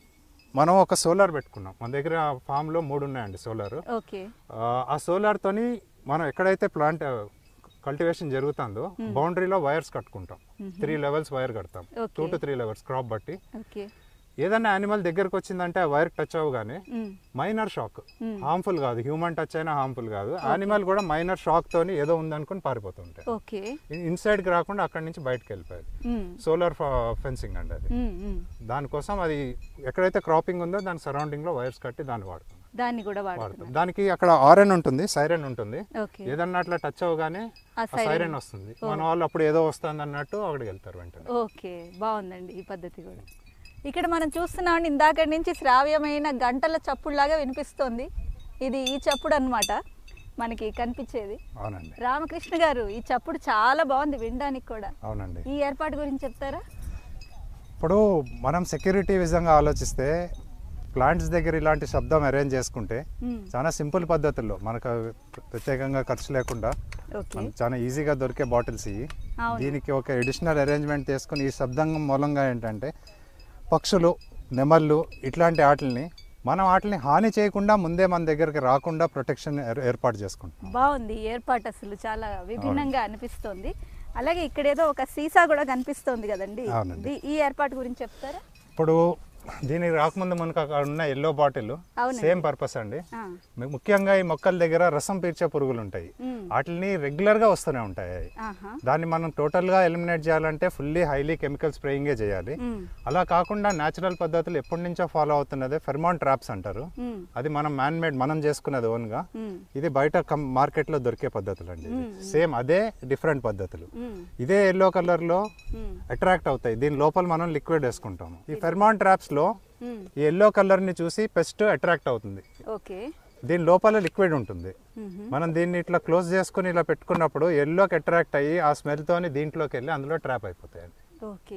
Speaker 4: మనం ఒక సోలార్ పెట్టుకున్నాం మన దగ్గర ఫామ్ లో మూడు ఉన్నాయండి సోలార్
Speaker 3: ఓకే
Speaker 4: ఆ సోలార్ తోని మనం ఎక్కడైతే ప్లాంట్ కల్టివేషన్ జరుగుతుందో బౌండరీలో వైర్స్ కట్టుకుంటాం త్రీ లెవెల్స్ వైర్ కడతాం
Speaker 3: Okay.
Speaker 4: Two to three levels crop బట్టి
Speaker 3: ఓకే
Speaker 4: ఏదైనా యానిమల్ దగ్గరకు వచ్చిందంటే ఆ వైర్ టచ్ అవ్వగానే
Speaker 3: um,
Speaker 4: minor shock
Speaker 3: Hmm.
Speaker 4: Harmful కాదు హ్యూమన్ టచ్ అయినా హార్మ్ఫుల్ కాదు యానిమల్ కూడా మైనర్ షాక్ తోని ఏదో ఉందనుకుని పారిపోతుంటాయి
Speaker 3: ఓకే
Speaker 4: ఇన్సైడ్ కి రాకుండా అక్కడి నుంచి బయటకు వెళ్ళిపోయేది
Speaker 3: ఉమ్,
Speaker 4: సోలార్ ఫెన్సింగ్ అండి అది
Speaker 3: ఉమ్, ఉమ్.
Speaker 4: దానికోసం అది ఎక్కడైతే క్రాపింగ్ ఉందో దాని సరౌండింగ్ లో వైర్స్ కట్టి దాన్ని వాడుతాం
Speaker 3: దాన్ని కూడా
Speaker 4: వాడతాం
Speaker 3: వాడుతున్నారు
Speaker 4: దానికి అక్కడ ఆరెన్ ఉంటుంది సైరన్ ఉంటుంది
Speaker 3: ఓకే
Speaker 4: ఏదన్నా అట్లా టచ్ అవ్వగానే
Speaker 3: ఆ siren.
Speaker 4: సైరన్ వస్తుంది మన వాళ్ళు అప్పుడు ఏదో వస్తుంది అన్నట్టు అక్కడికి వెళ్తారు వెంటనే
Speaker 3: ఓకే బాగుందండి ఈ పద్ధతి కూడా ఇక్కడ మనం చూస్తున్నామండి ఇందాక నుంచి శ్రావ్యమైన గంటల చప్పుడులాగా వినిపిస్తోంది ఇది ఈ చప్పుడు అన్నమాట మనకి కనిపించేది
Speaker 4: అవునండి
Speaker 3: రామకృష్ణ గారు ఈ చప్పుడు చాలా బాగుంది వినడానికి కూడా
Speaker 4: అవునండి
Speaker 3: ఈ ఏర్పాటు గురించి చెప్తారా
Speaker 4: ఇప్పుడు మనం సెక్యూరిటీ విధంగా ఆలోచిస్తే ప్లాంట్స్ దగ్గర ఇలాంటి శబ్దం అరేంజ్ చేసుకుంటే
Speaker 3: మ్మ్.
Speaker 4: చాలా సింపుల్ పద్ధతుల్లో మనకు ప్రత్యేకంగా ఖర్చు లేకుండా
Speaker 3: ఓకే
Speaker 4: మనకు చాలా ఈజీగా దొరికే బాటిల్స్ ఇవి
Speaker 3: అవును.
Speaker 4: దీనికి ఒక ఎడిషనల్ అరేంజ్మెంట్ చేసుకుని ఈ శబ్దం మూలంగా ఏంటంటే పక్షులు నెమళ్ళు ఇట్లాంటి వాటిని మనం వాటిని హాని చేయకుండా ముందే మన దగ్గరికి రాకుండా ప్రొటెక్షన్ ఏర్పాటు చేసుకుంటాం
Speaker 3: బాగుంది ఈ ఏర్పాటు అసలు చాలా విభిన్నంగా అనిపిస్తోంది అలాగే ఇక్కడ ఏదో ఒక సీసా కూడా కనిపిస్తోంది కదండి
Speaker 4: అవునండి.
Speaker 3: ది- ఈ ఏర్పాటు గురించి చెప్తారా
Speaker 4: ఇప్పుడు దీనికి రాకముందు మనకు అక్కడ ఉన్న ఎల్లో బాటిల్
Speaker 3: అవునండి.
Speaker 4: సేమ్ పర్పస్ అండి
Speaker 3: ఆ,
Speaker 4: ము- ముఖ్యంగా ఈ మొక్కల దగ్గర రసం పీల్చే పురుగులు ఉంటాయి
Speaker 3: మ్మ్.
Speaker 4: వాటిని రెగ్యులర్ గా వస్తూనే ఉంటాయి అవి.
Speaker 3: ఆహా
Speaker 4: దాన్ని మనం టోటల్ గా ఎలిమినేట్ చేయాలంటే ఫుల్లీ హైలీ కెమికల్ స్ప్రేయింగే చేయాలి
Speaker 3: మ్మ్.
Speaker 4: అలా కాకుండా న్యాచురల్ పద్ధతులు ఎప్పటి నుంచో ఫాలో అవుతున్నదే ఫెర్మాన్ ట్రాప్స్ అంటారు
Speaker 3: మ్మ్.
Speaker 4: అది మనం మ్యాన్ మేడ్ మనం చేసుకున్నది ఓన్ గా
Speaker 3: మ్మ్.
Speaker 4: ఇది బయట మార్కెట్ లో దొరికే పద్ధతులు అండి సేమ్ అదే డిఫరెంట్ పద్ధతులు
Speaker 3: మ్మ్.
Speaker 4: ఇదే ఎల్లో కలర్ లో
Speaker 3: మ్మ్.
Speaker 4: అట్రాక్ట్ అవుతాయి దీని లోపల మనం లిక్విడ్ వేసుకుంటాము ఈ ఫెర్మాన్ ట్రాప్స్ లో
Speaker 3: మ్మ్.
Speaker 4: ఈ ఎల్లో కలర్ ని చూసి పెస్ట్ అట్రాక్ట్ అవుతుంది
Speaker 3: ఓకే
Speaker 4: దీని లోపల లిక్విడ్ ఉంటుంది
Speaker 3: మ్మ్.
Speaker 4: మనం దీన్ని ఇట్లా క్లోజ్ చేసుకుని ఇలా పెట్టుకున్నప్పుడు ఎల్లోకి అట్రాక్ట్ అయ్యి ఆ స్మెల్ తోని దీంట్లోకి వెళ్ళి అందులో ట్రాప్ అయిపోతాయి
Speaker 3: ఓకే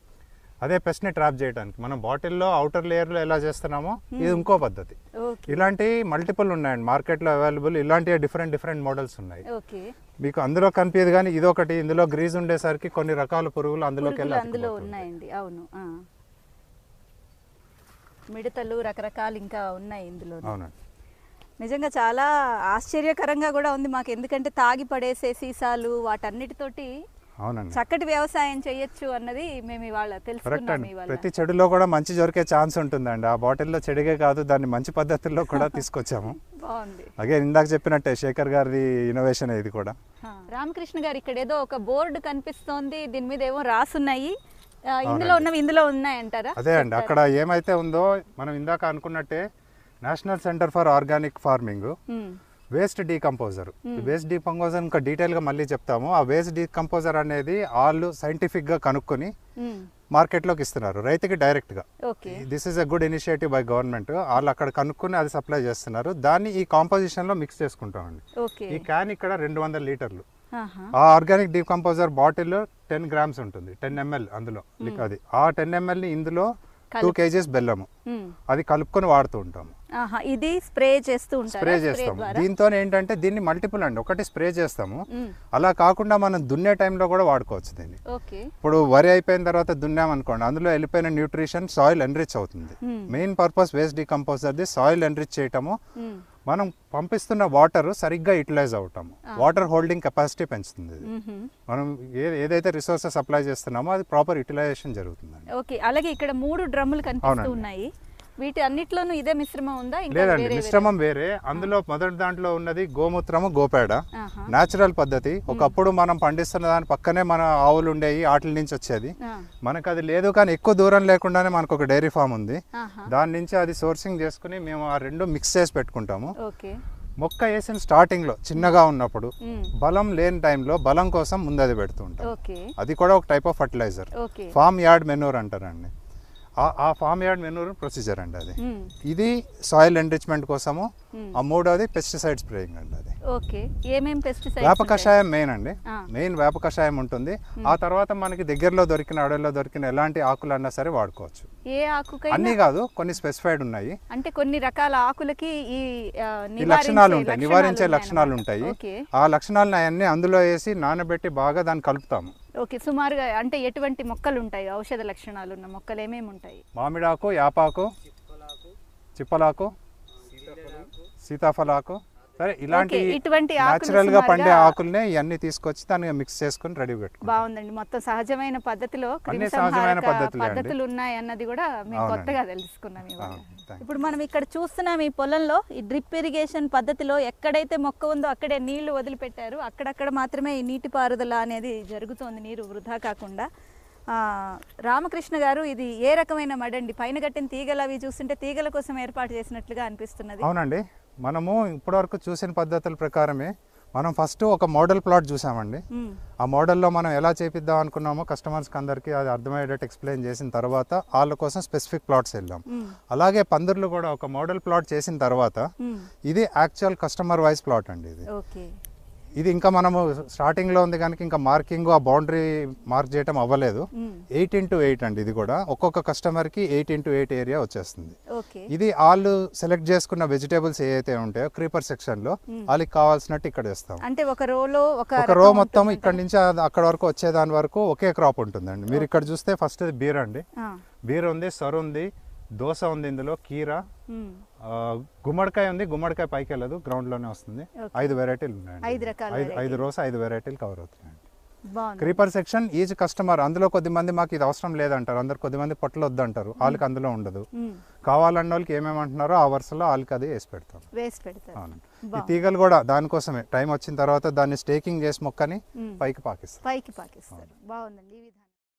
Speaker 4: అదే పెస్ట్ ని ట్రాప్ చేయడానికి మనం బాటిల్లో అవుటర్ లేయర్ లో ఎలా చేస్తున్నామో ఇది ఇంకో పద్ధతి
Speaker 3: ఓకే
Speaker 4: ఇలాంటి మల్టిపుల్ ఉన్నాయండి మార్కెట్ లో అవైలబుల్ ఇలాంటి డిఫరెంట్ డిఫరెంట్ మోడల్స్ ఉన్నాయి
Speaker 3: ఓకే
Speaker 4: మీకు అందులో కనిపించదు కానీ ఇదొకటి ఇందులో గ్రీజ్ ఉండేసరికి కొన్ని రకాల పురుగులు అందులోకి వెళ్ళి
Speaker 3: పురుగులు అందులో
Speaker 4: అతుక్కుపోతుంటాయి.
Speaker 3: ఉన్నాయండి అవును ఆ. మిడతలు రకరకాలు ఇంకా ఉన్నాయి ఇందులో
Speaker 4: అవునండి
Speaker 3: నిజంగా చాలా ఆశ్చర్యకరంగా కూడా ఉంది మాకు ఎందుకంటే తాగి పడేసే సీసాలు వాటన్నిటితోటి
Speaker 4: అవునండి
Speaker 3: చక్కటి వ్యవసాయం చేయొచ్చు అన్నది మేము ఇవాళ
Speaker 4: కరెక్ట్
Speaker 3: తెలుసుకున్నాం
Speaker 4: అండి
Speaker 3: ఇవాళ
Speaker 4: ప్రతి చెడులో కూడా మంచి దొరికే ఛాన్స్ ఉంటుందండి ఆ బాటిల్లో చెడుగే కాదు దాన్ని మంచి పద్ధతుల్లో కూడా తీసుకొచ్చాము
Speaker 3: బాగుంది
Speaker 4: అగే ఇందాక చెప్పినట్టే శేఖర్ గారిది ఇన్నోవేషన్ ఇది కూడా
Speaker 3: హా. రామకృష్ణ గారు ఇక్కడ ఏదో ఒక బోర్డు కనిపిస్తోంది దీని మీద ఏమో రాసున్నాయి ఆ, ఇందులో ఉన్నవి ఇందులో ఉన్నాయంటారా
Speaker 4: అదే అండి అక్కడ ఏమైతే ఉందో మనం ఇందాక అనుకున్నట్టే national centre for organic farming
Speaker 3: um,
Speaker 4: waste decomposer waste decomposer ఇంకా డీటెయిల్గా మళ్ళీ చెప్తాము ఆ వేస్ట్ డీకంపోజర్ అనేది వాళ్ళు సైంటిఫిక్గా కనుక్కొని
Speaker 3: ఉమ్,
Speaker 4: మార్కెట్లోకి ఇస్తున్నారు రైతుకి డైరెక్ట్గా
Speaker 3: okay
Speaker 4: this is a good initiative by government వాళ్ళు అక్కడ కనుక్కొని అది సప్లై చేస్తున్నారు దాన్ని ఈ కాంపోజిషన్లో మిక్స్ చేసుకుంటామండి
Speaker 3: ఓకే
Speaker 4: ఈ క్యాన్ ఇక్కడ రెండు వందల లీటర్లు
Speaker 3: ఆహా.
Speaker 4: ఆ organic decomposer bottle ten grams ఉంటుంది టెన్ ఎంఎల్ అందులో లిక్ అది ఆ టెన్ ఎంఎల్ని ఇందులో టూ కేజీస్ బెల్లము
Speaker 3: ఉమ్,
Speaker 4: అది కలుపుకొని వాడుతూ ఉంటాము
Speaker 3: ఆహా ఇది స్ప్రే చేస్తూ ఉంటారా
Speaker 4: స్ప్రే చేస్తాము
Speaker 3: ద్వారా?
Speaker 4: దీంతో ఏంటంటే దీన్ని మల్టిపుల్ అండి ఒకటి స్ప్రే చేస్తాము
Speaker 3: ఉమ్,
Speaker 4: అలా కాకుండా మనం దున్నే టైంలో కూడా వాడుకోవచ్చు దీన్ని
Speaker 3: ఓకే
Speaker 4: ఇప్పుడు వరి అయిపోయిన తర్వాత దున్నామనుకోండి అందులో వెళ్ళిపోయిన న్యూట్రిషన్ సాయిల్ ఎన్రిచ్ అవుతుంది
Speaker 3: Hmm.
Speaker 4: మెయిన్ పర్పస్ వేస్ట్ డీకంపోజర్ది సాయిల్ ఎన్రిచ్ చేయటము
Speaker 3: ఉమ్,
Speaker 4: మనం పంపిస్తున్న వాటర్ సరిగ్గా యూటిలైజ్ అవటము వాటర్ హోల్డింగ్ కెపాసిటీ పెంచుతుంది ఇది
Speaker 3: మ్మ్హ.
Speaker 4: మనం ఏ ఏదైతే రిసోర్సెస్ సప్లై చేస్తున్నామో అది ప్రాపర్ యూటిలైజేషన్ జరుగుతుందండి
Speaker 3: ఓకే అలాగే ఇక్కడ మూడు డ్రమ్ములు కనిపిస్తూ
Speaker 4: అవునండి.
Speaker 3: ఉన్నాయి వీటి అన్నిట్లోనూ ఇదే మిశ్రమం ఉందా ఇంకా
Speaker 4: లేదండి
Speaker 3: వేరే వేరే?
Speaker 4: మిశ్రమం వేరే అందులో మొదటి దాంట్లో ఉన్నది గోమూత్రము గోపేడ
Speaker 3: ఆహా.
Speaker 4: న్యాచురల్ పద్ధతి ఒకప్పుడు మనం పండిస్తున్న దాని పక్కనే మన ఆవులు ఉండేవి వాటి నుంచి వచ్చేది
Speaker 3: ఆ,
Speaker 4: మనకు అది లేదు కానీ ఎక్కువ దూరం లేకుండానే మనకు ఒక డైరీ ఫామ్ ఉంది
Speaker 3: ఆహా.
Speaker 4: దాని నుంచి అది సోర్సింగ్ చేసుకుని మేము ఆ రెండు మిక్స్ చేసి పెట్టుకుంటాము
Speaker 3: ఓకే
Speaker 4: మొక్క వేసిన స్టార్టింగ్ లో చిన్నగా ఉన్నప్పుడు
Speaker 3: ఉమ్,
Speaker 4: బలం లేని టైంలో బలం కోసం ముందు అది పెడుతూ ఉంటాం
Speaker 3: ఓకే
Speaker 4: అది కూడా ఒక type of fertiliser
Speaker 3: okay
Speaker 4: farm yard manure అంటారండి ఆ- ఆ ఫామ్ యార్డ్ మెనూర్ ప్రొసీజర్ అండి అది
Speaker 3: ఉమ్,
Speaker 4: ఇది సాయిల్ ఎంరిచ్మెంట్ కోసము
Speaker 3: ఉమ్.
Speaker 4: ఆ మూడోది పెస్టిసైడ్ స్ప్రేయింగ్ అండి అది
Speaker 3: ఓకే ఏమేం పెస్టిసైడ్స్
Speaker 4: వేప కషాయం మెయిన్ అండి
Speaker 3: ఆ.
Speaker 4: మెయిన్ వేప కషాయం ఉంటుంది ఆ తర్వాత మనకి దగ్గరలో దొరికిన అడవిలో దొరికిన ఎలాంటి ఆకులు అన్నా సరే వాడుకోవచ్చు
Speaker 3: ఏ ఆకుకైనా
Speaker 4: అన్నీ కాదు కొన్ని స్పెసిఫైడ్ ఉన్నాయి
Speaker 3: అంటే కొన్ని రకాల ఆకులకి ఈ ఆ,
Speaker 4: ఈ
Speaker 3: నివారించే
Speaker 4: లక్షణాలు ఉంటాయి నివారించే
Speaker 3: ఉన్నాయన్నమాట.
Speaker 4: లక్షణాలు ఉంటాయి
Speaker 3: ఓకే
Speaker 4: ఆ లక్షణాలను అవన్నీ అందులో వేసి నానబెట్టి బాగా దాన్ని కలుపుతాము
Speaker 3: ఓకే సుమారుగా అంటే ఎటువంటి మొక్కలు ఉంటాయి ఔషధ లక్షణాలు ఉన్న మొక్కలు ఏమేమి ఉంటాయి
Speaker 4: మామిడాకు యాపాకు చిప్పలాకు సీతాఫలాకు సరే ఇలాంటి
Speaker 3: ఓకే, ఇటువంటి ఆకులు
Speaker 4: న్యాచురల్ గా పండే
Speaker 3: సుమారుగా-
Speaker 4: ఆకుల్నే ఇవన్నీ తీసుకొచ్చి దాన్ని మిక్స్ చేసుకొని రెడీ పెట్టుకుంటాం
Speaker 3: బాగుందండి మొత్తం సహజమైన పద్ధతిలో
Speaker 4: అన్ని
Speaker 3: క్రిమిసంహారక
Speaker 4: సహజమైన పద్ధతులే అండి.
Speaker 3: పద్ధతులు ఉన్నాయి అన్నది కూడా మేము
Speaker 4: అవునండి.
Speaker 3: కొత్తగా తెలుసుకున్నాం ఇవాళ
Speaker 4: ఆ, thank you.
Speaker 3: ఇప్పుడు మనం ఇక్కడ చూస్తున్నాం ఈ పొలంలో ఈ డ్రిప్ ఇరిగేషన్ పద్ధతిలో ఎక్కడైతే మొక్క ఉందో అక్కడే నీళ్లు వదిలిపెట్టారు అక్కడక్కడ మాత్రమే ఈ నీటిపారుదల అనేది జరుగుతోంది నీరు వృధా కాకుండా ఆ, రామకృష్ణ గారు ఇది ఏ రకమైన మడండి పైన కట్టిన తీగలు అవి చూస్తుంటే తీగల కోసం ఏర్పాటు చేసినట్లుగా అనిపిస్తున్నది
Speaker 4: అవునండి మనము ఇప్పటివరకు చూసిన పద్ధతుల ప్రకారమే మనం ఫస్ట్ ఒక మోడల్ ప్లాట్ చూసామండి
Speaker 3: ఉమ్,
Speaker 4: ఆ మోడల్లో మనం ఎలా చేపిద్దాం అనుకున్నామో కస్టమర్స్కి అందరికీ అది అర్థమయ్యేటట్టు ఎక్స్ప్లెయిన్ చేసిన తర్వాత వాళ్ళ కోసం స్పెసిఫిక్ ప్లాట్స్ వెళ్ళాం
Speaker 3: ఉమ్,
Speaker 4: అలాగే పందిర్లు కూడా ఒక మోడల్ ప్లాట్ చేసిన తర్వాత
Speaker 3: ఉమ్,
Speaker 4: ఇది యాక్చువల్ కస్టమర్ వైజ్ ప్లాట్ అండి ఇది
Speaker 3: ఓకే
Speaker 4: ఇది ఇంకా మనము స్టార్టింగ్లో ఉంది కనుక ఇంకా మార్కింగ్ ఆ బౌండరీ మార్క్ చేయటం అవ్వలేదు
Speaker 3: ఉమ్,
Speaker 4: ఎయిట్ ఇంటూ ఎయిట్ అండి ఇది కూడా ఒక్కొక్క కస్టమర్కి ఎయిట్ ఇంటూ ఎయిట్ ఏరియా వచ్చేస్తుంది
Speaker 3: ఓకే
Speaker 4: ఇది వాళ్ళు సెలెక్ట్ చేసుకున్న వెజిటేబుల్స్ ఏవైతే ఉంటాయో క్రీపర్ సెక్షన్లో వాళ్ళకి కావాల్సినట్టు ఇక్కడ ఇస్తాం
Speaker 3: అంటే ఒక రోలో ఒక
Speaker 4: ఒక రో
Speaker 3: రకం
Speaker 4: మొత్తం
Speaker 3: ఉంటుంది
Speaker 4: ఇక్కడ నుంచి అది అక్కడ వరకు వచ్చేదాని వరకు ఒకే క్రాప్ ఉంటుందండి మీరు ఇక్కడ చూస్తే ఫస్ట్ బీర్ అండి
Speaker 3: ఆ,
Speaker 4: బీర్ ఉంది సొర ఉంది దోస ఉంది ఇందులో కీర
Speaker 3: ఉమ్,
Speaker 4: ఆ, గుమ్మడికాయ ఉంది గుమ్మడికాయ పైకి వెళ్ళదు గ్రౌండ్ లోనే వస్తుంది
Speaker 3: Okay.
Speaker 4: ఐదు వెరైటీలు ఉన్నాయండి
Speaker 3: ఐదు రకాల
Speaker 4: ఐదు ఐదు
Speaker 3: varieties.
Speaker 4: రోజు ఐదు వెరైటీలు కవర్ అవుతున్నాయండి
Speaker 3: బాగుంది
Speaker 4: క్రీపర్ సెక్షన్ ఈజ్ కస్టమర్ అందులో కొద్ది మంది మాకు ఇది అవసరం లేదంటారు అందరు కొద్ది మంది పొట్టలు వద్దంటారు వాళ్ళకి అందులో ఉండదు
Speaker 3: ఉమ్,
Speaker 4: కావాలన్న వాళ్ళకి ఏమేమి అంటున్నారో ఆ వరుసలో వాళ్ళకి అది వేసి పెడతాం
Speaker 3: వేసి పెడతారు
Speaker 4: అవునండి ఈ
Speaker 3: బాగుంది.
Speaker 4: తీగలు కూడా దానికోసమే టైం వచ్చిన తర్వాత దాన్ని స్టేకింగ్ చేసి మొక్కని
Speaker 3: ఉమ్.
Speaker 4: పైకి పాకిస్తాం
Speaker 3: పైకి పాకిస్తారు బాగుందండి ఈ విధానం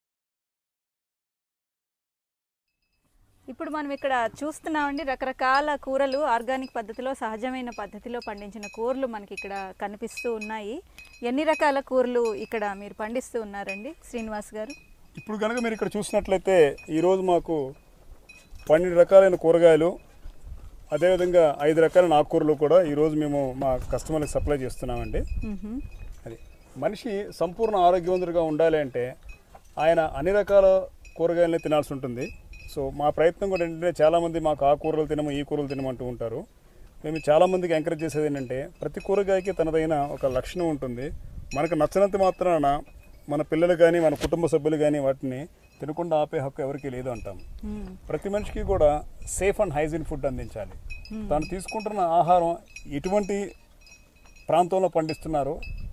Speaker 3: ఇప్పుడు మనం ఇక్కడ చూస్తున్నామండి రకరకాల కూరలు ఆర్గానిక్ పద్ధతిలో సహజమైన పద్ధతిలో పండించిన కూరలు మనకి ఇక్కడ కనిపిస్తూ ఉన్నాయి ఎన్ని రకాల కూరలు ఇక్కడ మీరు పండిస్తూ ఉన్నారండి శ్రీనివాస్ గారు
Speaker 5: ఇప్పుడు కనుక మీరు ఇక్కడ చూసినట్లయితే ఈరోజు మాకు పన్నెండు రకాలైన కూరగాయలు అదేవిధంగా ఐదు రకాలైన ఆకుకూరలు కూడా ఈరోజు మేము మా కస్టమర్లకు సప్లై చేస్తున్నామండి
Speaker 3: మ్హూ.
Speaker 5: అది మనిషి సంపూర్ణ ఆరోగ్యవంతుడిగా ఉండాలి అంటే ఆయన అన్ని రకాల కూరగాయలని తినాల్సి ఉంటుంది సో మా ప్రయత్నం కూడా ఏంటంటే చాలామంది మాకు ఆ కూరలు తినము ఈ కూరలు తినమంటూ ఉంటారు మేము చాలామందికి ఎంకరేజ్ చేసేది ఏంటంటే ప్రతి కూరగాయకి తనదైన ఒక లక్షణం ఉంటుంది మనకు నచ్చినంత మాత్రాన మన పిల్లలు కానీ మన కుటుంబ సభ్యులు కానీ వాటిని తినకుండా ఆపే హక్కు ఎవరికీ లేదు అంటాం
Speaker 3: మ్,
Speaker 5: ప్రతి మనిషికి కూడా సేఫ్ అండ్ హైజీన్ ఫుడ్ అందించాలి తాను తీసుకుంటున్న ఆహారం ఎటువంటి ప్రాంతంలో పండిస్తున్నారో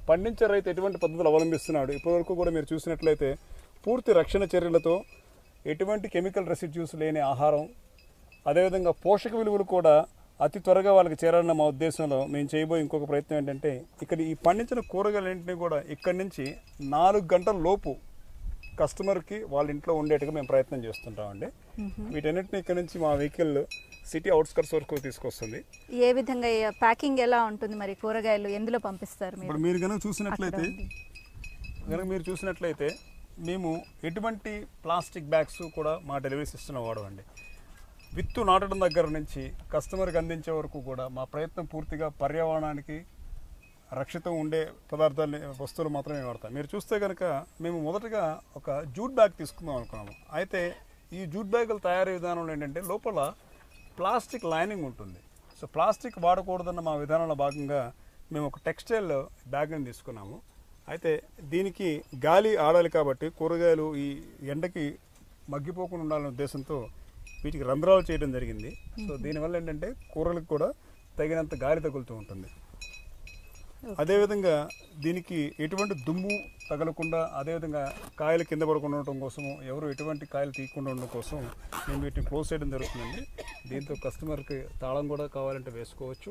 Speaker 5: పండించే రైతు ఎటువంటి పద్ధతులు అవలంబిస్తున్నాడు ఇప్పటివరకు కూడా మీరు చూసినట్లయితే పూర్తి రక్షణ చర్యలతో ఎటువంటి కెమికల్ రెసిడ్యూస్ లేని ఆహారం అదేవిధంగా పోషక విలువలు కూడా అతి త్వరగా వాళ్ళకి చేరాలన్న మా ఉద్దేశంలో మేము చేయబోయే ఇంకొక ప్రయత్నం ఏంటంటే ఇక్కడ ఈ పండించిన కూరగాయలన్నింటినీ కూడా ఇక్కడి నుంచి నాలుగు గంటల లోపు కస్టమర్కి వాళ్ళ ఇంట్లో ఉండేట్టుగా మేము ప్రయత్నం చేస్తుంటామండి వీటన్నిటిని ఇక్కడ నుంచి మా వెహికల్ సిటీ అవుట్స్కట్స్ వరకు తీసుకొస్తుంది
Speaker 3: ఏ విధంగా ప్యాకింగ్ ఎలా ఉంటుంది మరి కూరగాయలు ఎందులో పంపిస్తారు మీరు
Speaker 5: ఇప్పుడు మీరు కనుక చూసినట్లయితే
Speaker 3: ఉంది.
Speaker 5: కనుక మీరు చూసినట్లయితే మేము ఎటువంటి ప్లాస్టిక్ బ్యాగ్స్ కూడా మా డెలివరీ సిస్టంలో వాడమండి విత్తు నాటడం దగ్గర నుంచి కస్టమర్కి అందించే వరకు కూడా మా ప్రయత్నం పూర్తిగా పర్యావరణానికి రక్షితం ఉండే పదార్థాలు వస్తువులు మాత్రమే వాడతాం మీరు చూస్తే కనుక మేము మొదటగా ఒక జూట్ బ్యాగ్ తీసుకుందాం అనుకున్నాము అయితే ఈ జూట్ బ్యాగుల తయారీ విధానంలో ఏంటంటే లోపల ప్లాస్టిక్ లైనింగ్ ఉంటుంది సో ప్లాస్టిక్ వాడకూడదన్న మా విధానంలో భాగంగా మేము ఒక టెక్స్టైల్ బ్యాగ్ని తీసుకున్నాము అయితే దీనికి గాలి ఆడాలి కాబట్టి కూరగాయలు ఈ ఎండకి మగ్గిపోకుండా ఉండాలనే ఉద్దేశంతో వీటికి రంధ్రాలు చేయడం జరిగింది సో దీనివల్ల ఏంటంటే కూరలకు కూడా తగినంత గాలి తగులుతూ ఉంటుంది అదేవిధంగా దీనికి ఎటువంటి దుమ్ము తగలకుండా అదేవిధంగా కాయలు కింద పడకుండా ఉండటం కోసము ఎవరు ఎటువంటి కాయలు తీయకుండా ఉండడం కోసం మేము వీటిని క్లోజ్ చేయడం జరుగుతుందండి దీంతో కస్టమర్కి తాళం కూడా కావాలంటే వేసుకోవచ్చు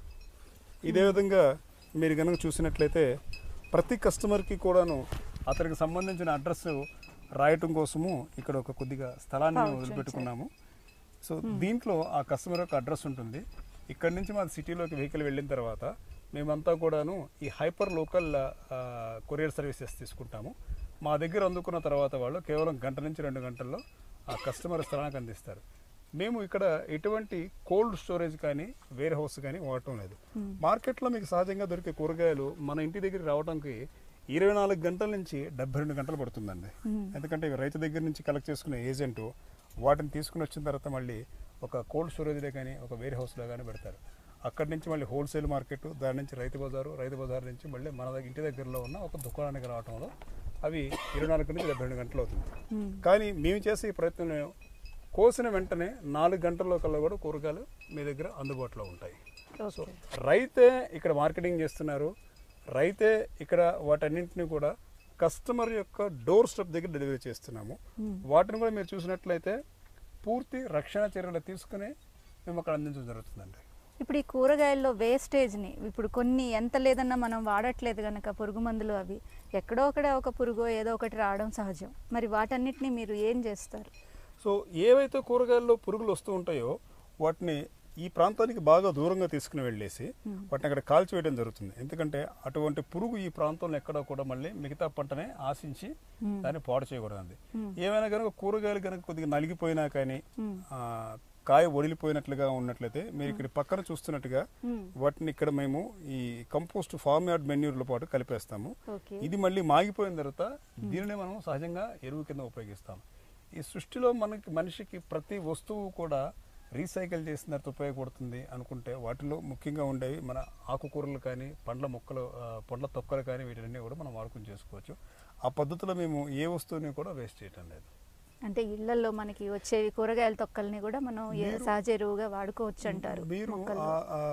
Speaker 5: ఇదే విధంగా మీరు కనుక చూసినట్లయితే ప్రతి కస్టమర్కి కూడాను అతనికి సంబంధించిన అడ్రస్ రాయటం కోసము ఇక్కడ ఒక కొద్దిగా స్థలాన్ని మేము వదిలిపెట్టుకున్నాము సో దీంట్లో ఆ కస్టమర్ యొక్క అడ్రస్ ఉంటుంది ఇక్కడ నుంచి మా సిటీలోకి వెహికల్ వెళ్ళిన తర్వాత మేమంతా కూడాను ఈ హైపర్ లోకల్ కొరియర్ సర్వీసెస్ తీసుకుంటాము మా దగ్గర అందుకున్న తర్వాత వాళ్ళు కేవలం గంట నుంచి రెండు గంటల్లో ఆ కస్టమర్ స్థలానికి అందిస్తారు మేము ఇక్కడ ఎటువంటి కోల్డ్ స్టోరేజ్ కానీ వేర్ హౌస్ కానీ వాడటం లేదు మార్కెట్లో మీకు సహజంగా దొరికే కూరగాయలు మన ఇంటి దగ్గరికి రావడానికి ఇరవై నాలుగు గంటల నుంచి డెబ్బై రెండు గంటలు పడుతుందండి ఎందుకంటే ఇవి రైతు దగ్గర నుంచి కలెక్ట్ చేసుకునే ఏజెంట్ వాటిని తీసుకుని వచ్చిన తర్వాత మళ్ళీ ఒక కోల్డ్ స్టోరేజ్లో కానీ ఒక వేర్ హౌస్లో కానీ పెడతారు అక్కడి నుంచి మళ్ళీ హోల్సేల్ మార్కెట్ దాని నుంచి రైతు బజారు రైతు బజార్ నుంచి మళ్ళీ మన దగ్గర ఇంటి దగ్గరలో ఉన్న ఒక దుకాణానికి రావడంలో అవి ఇరవై నాలుగు నుంచి డెబ్బై రెండు గంటలు అవుతుంది కానీ మేము చేసే ఈ ప్రయత్నంలో కోసిన వెంటనే నాలుగు గంటల్లో కల్లా కూడా కూరగాయలు మీ దగ్గర అందుబాటులో ఉంటాయి సో రైతే ఇక్కడ మార్కెటింగ్ చేస్తున్నారు రైతే ఇక్కడ వాటన్నింటినీ కూడా కస్టమర్ యొక్క డోర్ స్టెప్ దగ్గర డెలివరీ చేస్తున్నాము వాటిని కూడా మీరు చూసినట్లయితే పూర్తి రక్షణ చర్యలు తీసుకుని మేము అక్కడ అందించడం జరుగుతుందండి
Speaker 3: ఇప్పుడు ఈ కూరగాయల్లో వేస్టేజ్ని ఇప్పుడు కొన్ని ఎంత లేదన్నా మనం వాడట్లేదు కనుక పురుగు మందులు అవి ఎక్కడో ఒకడ ఒక పురుగో ఏదో ఒకటి రావడం సహజం మరి వాటన్నిటిని మీరు ఏం చేస్తారు
Speaker 5: సో ఏవైతే కూరగాయల్లో పురుగులు వస్తూ ఉంటాయో వాటిని ఈ ప్రాంతానికి బాగా దూరంగా తీసుకుని వెళ్ళేసి వాటిని అక్కడ కాల్చివేయడం జరుగుతుంది ఎందుకంటే అటువంటి పురుగు ఈ ప్రాంతంలో ఎక్కడో కూడా మళ్ళీ మిగతా పంటనే ఆశించి దాన్ని పాడు చేయకూడదండి ఏమైనా కనుక కూరగాయలు కనుక కొద్దిగా నలిగిపోయినా కానీ ఆ, కాయ ఒడిలిపోయినట్లుగా ఉన్నట్లయితే మీరు ఇక్కడ పక్కన చూస్తున్నట్టుగా వాటిని ఇక్కడ మేము ఈ కంపోస్ట్ ఫార్మ్ యార్డ్ మెన్యూర్ల పాటు కలిపేస్తాము
Speaker 3: ఓకే
Speaker 5: ఇది మళ్ళీ మాగిపోయిన తర్వాత దీనిని మనం సహజంగా ఎరువు కింద ఉపయోగిస్తాం ఈ సృష్టిలో మనకి మనిషికి ప్రతి వస్తువు కూడా రీసైకిల్ చేసిన తర్వాత ఉపయోగపడుతుంది అనుకుంటే వాటిలో ముఖ్యంగా ఉండేవి మన ఆకుకూరలు కానీ పండ్ల మొక్కలు ఆ, పండ్ల తొక్కలు కానీ వీటిని కూడా మనం వాడుకొని చేసుకోవచ్చు ఆ పద్ధతిలో మేము ఏ వస్తువుని కూడా వేస్ట్ చేయటం లేదు
Speaker 3: అంటే ఇళ్లలో మనకి వచ్చే కూరగాయల తొక్కల్ని కూడా మనం ఏ- సహజ ఎరువుగా వాడుకోవచ్చు అంటారు
Speaker 5: మీరు
Speaker 3: మొక్కల్లో.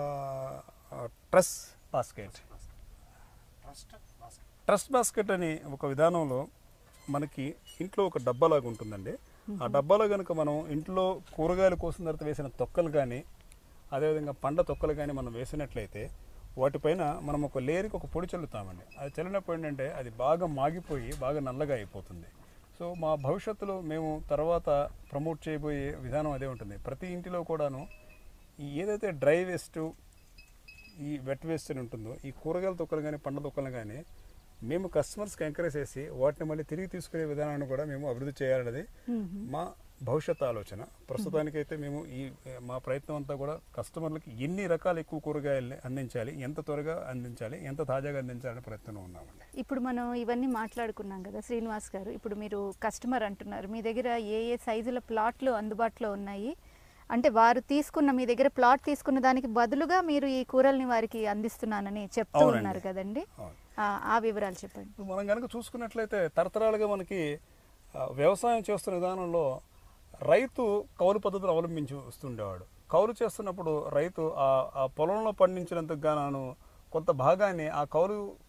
Speaker 5: ట్రస్ బాస్కెట్ ట్రస్ట్ బాస్కెట్ అని ఒక విధానంలో మనకి ఇంట్లో ఒక డబ్బాలాగా ఉంటుందండి ఆ డబ్బాలో కనుక మనం ఇంట్లో కూరగాయలు కోసిన తర్వాత వేసిన తొక్కలు కానీ అదేవిధంగా పండ్ల తొక్కలు కానీ మనం వేసినట్లయితే వాటిపైన మనం ఒక లేయర్కి ఒక పొడి చల్లుతామండి అది చల్లినప్పుడు ఏంటంటే అది బాగా మాగిపోయి బాగా నల్లగా అయిపోతుంది సో మా భవిష్యత్తులో మేము తర్వాత ప్రమోట్ చేయబోయే విధానం అదే ఉంటుంది ప్రతి ఇంటిలో కూడాను ఈ ఏదైతే డ్రై వేస్ట్ ఈ వెట్ వేస్ట్ అని ఉంటుందో ఈ కూరగాయల తొక్కలు కానీ పండ్ల తొక్కలు కానీ మేము కస్టమర్స్కి ఎంకరేజ్ చేసి వాటిని మళ్ళీ తిరిగి తీసుకునే విధానాన్ని కూడా మేము అభివృద్ధి చేయాలన్నది మా భవిష్యత్ ఆలోచన ప్రస్తుతానికైతే మేము ఈ మా ప్రయత్నం అంతా కూడా కస్టమర్లకి ఎన్ని రకాల ఎక్కువ కూరగాయల్ని అందించాలి ఎంత త్వరగా అందించాలి ఎంత తాజాగా అందించాలనే ప్రయత్నం ఉన్నామండి
Speaker 3: ఇప్పుడు మనం ఇవన్నీ మాట్లాడుకున్నాం కదా శ్రీనివాస్ గారు ఇప్పుడు మీరు కస్టమర్ అంటున్నారు మీ దగ్గర ఏ ఏ సైజుల ప్లాట్లు అందుబాటులో ఉన్నాయి అంటే వారు తీసుకున్న మీ దగ్గర ప్లాట్ తీసుకున్న దానికి బదులుగా మీరు ఈ కూరల్ని వారికి అందిస్తున్నానని చెప్తూ
Speaker 5: అవునండి.
Speaker 3: ఉన్నారు కదండి
Speaker 5: అవును.
Speaker 3: ఆ, ఆ వివరాలు చెప్పండి
Speaker 5: ఇప్పుడు మనం కనుక చూసుకున్నట్లయితే తరతరాలుగా మనకి ఆ, వ్యవసాయం చేస్తున్న విధానంలో రైతు కౌలు పద్ధతులు అవలంబించి వస్తుండేవాడు కౌలు చేస్తున్నప్పుడు రైతు ఆ ఆ పొలంలో పండించినందుకు గాను కొంత భాగాన్ని ఆ కౌలు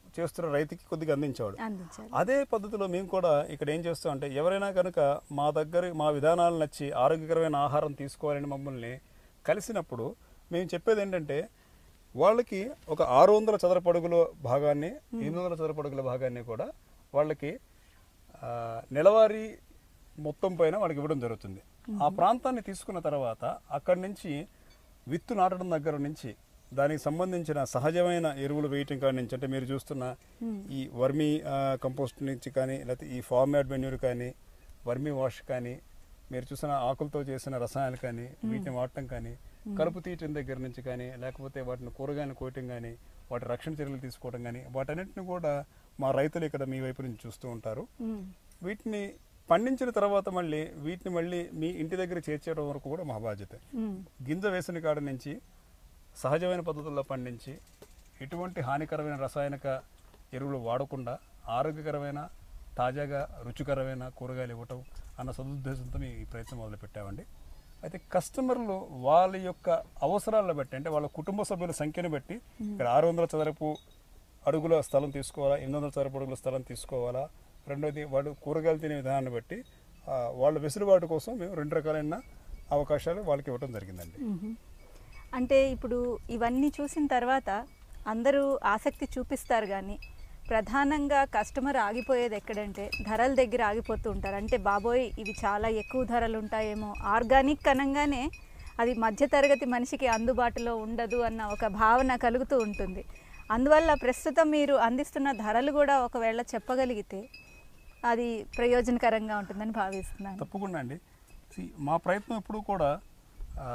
Speaker 5: చేస్తున్న రైతుకి కొద్దిగా అందించేవాడు
Speaker 3: అందించాలి
Speaker 5: అదే పద్ధతిలో మేము కూడా ఇక్కడ ఏం చేస్తాం అంటే ఎవరైనా కనుక మా దగ్గర మా విధానాలు నచ్చి ఆరోగ్యకరమైన ఆహారం తీసుకోవాలని మమ్మల్ని కలిసినప్పుడు మేము చెప్పేది ఏంటంటే వాళ్ళకి ఒక ఆరు వందల చదరపడుగుల భాగాన్ని ఎనిమిది వందల చదరపడుగుల భాగాన్ని కూడా వాళ్ళకి ఆ, నెలవారీ మొత్తం పైన వాళ్ళకి ఇవ్వడం జరుగుతుంది ఆ ప్రాంతాన్ని తీసుకున్న తర్వాత అక్కడి నుంచి విత్తు నాటడం దగ్గర నుంచి దానికి సంబంధించిన సహజమైన ఎరువులు వేయటం కాడి నుంచి అంటే మీరు చూస్తున్న ఈ వర్మీ కంపోస్ట్ నుంచి కానీ లేకపోతే ఈ ఫార్మ్ యాడ్ మెన్యూర్ కానీ వర్మీ వాష్ కానీ మీరు చూసిన ఆకులతో చేసిన రసాయనాలు కానీ వీటిని వాడటం కానీ కలుపు తీయటం దగ్గర నుంచి కానీ లేకపోతే వాటిని కూరగాయలు కోయటం కానీ వాటి రక్షణ చర్యలు తీసుకోవడం కానీ వాటన్నిటిని కూడా మా రైతులు ఇక్కడ మీ వైపు నుంచి చూస్తూ ఉంటారు
Speaker 3: ఉమ్.
Speaker 5: వీటిని పండించిన తర్వాత మళ్ళీ వీటిని మళ్ళీ మీ ఇంటి దగ్గర చేర్చేయడం వరకు కూడా మా బాధ్యత
Speaker 3: ఉమ్.
Speaker 5: గింజ వేసిన కాడ నుంచి సహజమైన పద్ధతుల్లో పండించి ఎటువంటి హానికరమైన రసాయనిక ఎరువులు వాడకుండా ఆరోగ్యకరమైన తాజాగా రుచికరమైన కూరగాయలు ఇవ్వటం అన్న సదుద్దేశంతో మేము ఈ ప్రయత్నం మొదలుపెట్టామండి అయితే కస్టమర్లు వాళ్ళ యొక్క అవసరాలను బట్టి అంటే వాళ్ళ కుటుంబ సభ్యుల సంఖ్యను బట్టి ఇక్కడ ఆరు వందల చదరపు అడుగుల స్థలం తీసుకోవాలా ఎనిమిది వందల చదరపు అడుగుల స్థలం తీసుకోవాలా రెండోది వాళ్ళు కూరగాయలు తినే విధానాన్ని బట్టి ఆ, వాళ్ళ వెసులుబాటు కోసం మేము రెండు రకాలైన అవకాశాలు వాళ్ళకి ఇవ్వడం జరిగిందండి
Speaker 3: మ్మ్. అంటే ఇప్పుడు ఇవన్నీ చూసిన తర్వాత అందరూ ఆసక్తి చూపిస్తారు కానీ ప్రధానంగా కస్టమర్ ఆగిపోయేది ఎక్కడంటే ధరల దగ్గర ఆగిపోతూ ఉంటారు అంటే బాబోయ్ ఇవి చాలా ఎక్కువ ధరలు ఉంటాయేమో ఆర్గానిక్ అనగానే అది మధ్యతరగతి మనిషికి అందుబాటులో ఉండదు అన్న ఒక భావన కలుగుతూ ఉంటుంది అందువల్ల ప్రస్తుతం మీరు అందిస్తున్న ధరలు కూడా ఒకవేళ చెప్పగలిగితే అది ప్రయోజనకరంగా ఉంటుందని భావిస్తున్నాను
Speaker 5: తప్పకుండా అండి See, మా ప్రయత్నం ఎప్పుడు కూడా ఆ,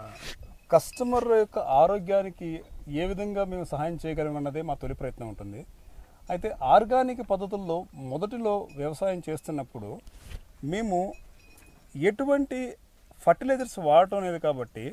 Speaker 5: కస్టమర్ యొక్క ఆరోగ్యానికి ఏ విధంగా మేము సహాయం చేయగలం అన్నదే మా తొలి ప్రయత్నం ఉంటుంది అయితే ఆర్గానిక్ పద్ధతుల్లో మొదటిలో వ్యవసాయం చేస్తున్నప్పుడు మేము ఎటువంటి ఫర్టిలైజర్స్ వాడటం లేదు కాబట్టి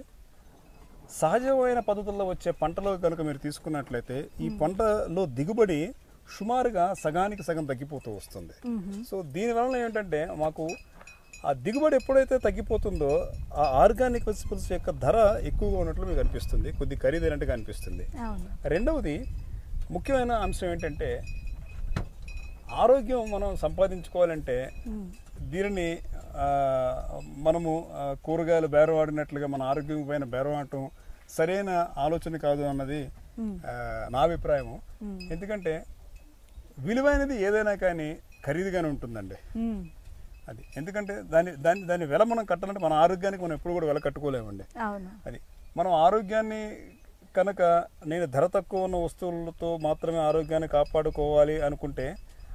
Speaker 5: సహజమైన పద్ధతుల్లో వచ్చే పంటలో కనుక మీరు తీసుకున్నట్లయితే ఈ పంటలో దిగుబడి సుమారుగా సగానికి సగం తగ్గిపోతూ వస్తుంది సో దీనివల్ల ఏంటంటే మాకు ఆ దిగుబడి ఎప్పుడైతే తగ్గిపోతుందో ఆ ఆర్గానిక్ వెజిటబుల్స్ యొక్క ధర ఎక్కువగా ఉన్నట్లు మీకు అనిపిస్తుంది కొద్ది ఖరీదైనట్టుగా అనిపిస్తుంది
Speaker 3: అవును
Speaker 5: రెండవది ముఖ్యమైన అంశం ఏంటంటే ఆరోగ్యం మనం సంపాదించుకోవాలంటే దీనిని ఆ, మనము ఆ, కూరగాయలు బేరవాడినట్లుగా మన ఆరోగ్యం పైన బేరవాడటం సరైన ఆలోచన కాదు అన్నది ఆ, నా అభిప్రాయము ఎందుకంటే విలువైనది ఏదైనా కానీ ఖరీదుగానే ఉంటుందండి
Speaker 3: మ్మ్.
Speaker 5: అది ఎందుకంటే దాని దాని దాని వెల మనం కట్టాలంటే మన ఆరోగ్యానికి మనం ఎప్పుడు కూడా వెల కట్టుకోలేమండి
Speaker 3: అవును
Speaker 5: అది మనం ఆరోగ్యాన్ని కనుక నేను ధర తక్కువ ఉన్న వస్తువులతో మాత్రమే ఆరోగ్యాన్ని కాపాడుకోవాలి అనుకుంటే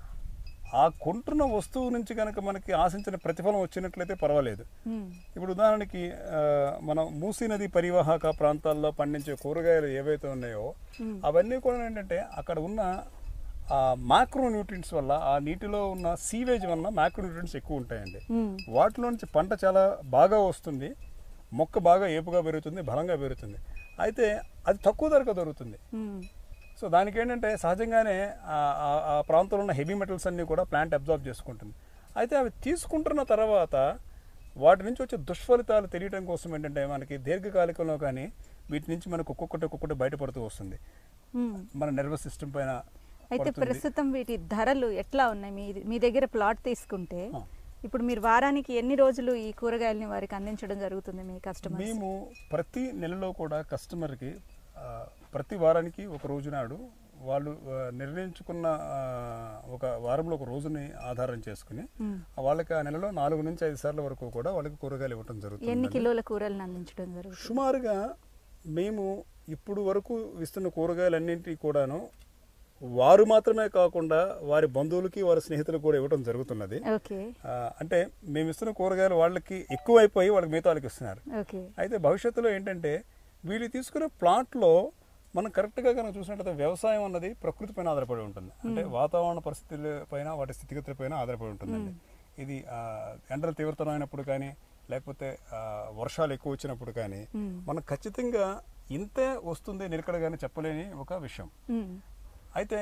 Speaker 5: ఆ కొంటున్న వస్తువు నుంచి కనుక మనకి ఆశించిన ప్రతిఫలం వచ్చినట్లయితే పర్వాలేదు
Speaker 3: మ్మ్. ఇప్పుడు
Speaker 5: ఇప్పుడు ఉదాహరణకి ఆ, మనం మూసీ నది పరివాహక ప్రాంతాల్లో పండించే కూరగాయలు ఏవైతే ఉన్నాయో అవన్నీ కూడా ఏంటంటే అక్కడ ఉన్న ఆ మ్యాక్రో న్యూట్రియంట్స్ వల్ల ఆ నీటిలో ఉన్న సీవేజ్ వల్ల మ్యాక్రో న్యూట్రియంట్స్ ఎక్కువ ఉంటాయండి
Speaker 3: మ్మ్.
Speaker 5: వాటిలో నుంచి పంట చాలా బాగా వస్తుంది మొక్క బాగా ఏపుగా పెరుగుతుంది బలంగా పెరుగుతుంది అయితే అది తక్కువ ధరకు దొరుకుతుంది
Speaker 3: మ్మ్.
Speaker 5: సో దానికి ఏంటంటే సహజంగానే ఆ- ఆ- ఆ ప్రాంతంలో ఉన్న హెవీ మెటల్స్ అన్నీ కూడా ప్లాంట్ అబ్జార్బ్ చేసుకుంటుంది అయితే అవి తీసుకుంటున్న తర్వాత వాటి నుంచి వచ్చే దుష్ఫలితాలు తెలియడం కోసం ఏంటంటే మనకి దీర్ఘకాలికంలో కానీ వీటి నుంచి మనకు ఒక్కొక్కటి ఒక్కొక్కటి బయటపడుతూ వస్తుంది
Speaker 3: మ్మ్.
Speaker 5: మన నర్వస్ సిస్టమ్ పైన
Speaker 3: అయితే
Speaker 5: పడుతుంది.
Speaker 3: ప్రస్తుతం వీటి ధరలు ఎట్లా ఉన్నాయి మీ మీ దగ్గర ప్లాట్ తీసుకుంటే
Speaker 5: ఆ.
Speaker 3: ఇప్పుడు మీరు వారానికి ఎన్ని రోజులు ఈ కూరగాయలని వారికి అందించడం జరుగుతుంది మీ కస్టమర్
Speaker 5: మేము ప్రతి నెలలో కూడా కస్టమర్కి ఆ, ప్రతి వారానికి ఒక రోజు నాడు వాళ్ళు ఆ, నిర్ణయించుకున్న ఆ, ఒక వారంలో ఒక రోజుని ఆధారం చేసుకుని ఆ వాళ్ళకి ఆ నెలలో నాలుగు నుంచి ఐదు సార్ల వరకు కూడా వాళ్ళకి కూరగాయలు ఇవ్వటం
Speaker 3: ఎన్ని
Speaker 5: జరుగుతుంది
Speaker 3: కిలోల కూరలను అందించడం జరుగుతుంది
Speaker 5: సుమారుగా మేము ఇప్పుడు వరకు ఇస్తున్న కూరగాయలన్నింటినీ కూడాను వారు మాత్రమే కాకుండా వారి బంధువులకి వారి స్నేహితులకు కూడా ఇవ్వడం జరుగుతున్నది
Speaker 3: ఓకే
Speaker 5: ఆ, అంటే మేము ఇస్తున్న కూరగాయలు వాళ్ళకి ఎక్కువైపోయి వాళ్ళకి మిగతా వాళ్ళకి ఇస్తున్నారు
Speaker 3: ఓకే
Speaker 5: అయితే భవిష్యత్తులో ఏంటంటే వీళ్ళు తీసుకునే ప్లాట్లో మనం కరెక్ట్గా కనుక చూసినట్లయితే వ్యవసాయం అన్నది ప్రకృతి పైన ఆధారపడి ఉంటుంది అంటే వాతావరణ పరిస్థితుల పైన వాటి స్థితిగతుల పైన ఆధారపడి ఉంటుందండి ఇది ఆ, ఎండలు తీవ్రతరం అయినప్పుడు కానీ లేకపోతే ఆ, వర్షాలు ఎక్కువ వచ్చినప్పుడు కానీ మనం ఖచ్చితంగా ఇంతే వస్తుంది నిలకడగానే చెప్పలేని ఒక విషయం
Speaker 3: మ్మ్.
Speaker 5: అయితే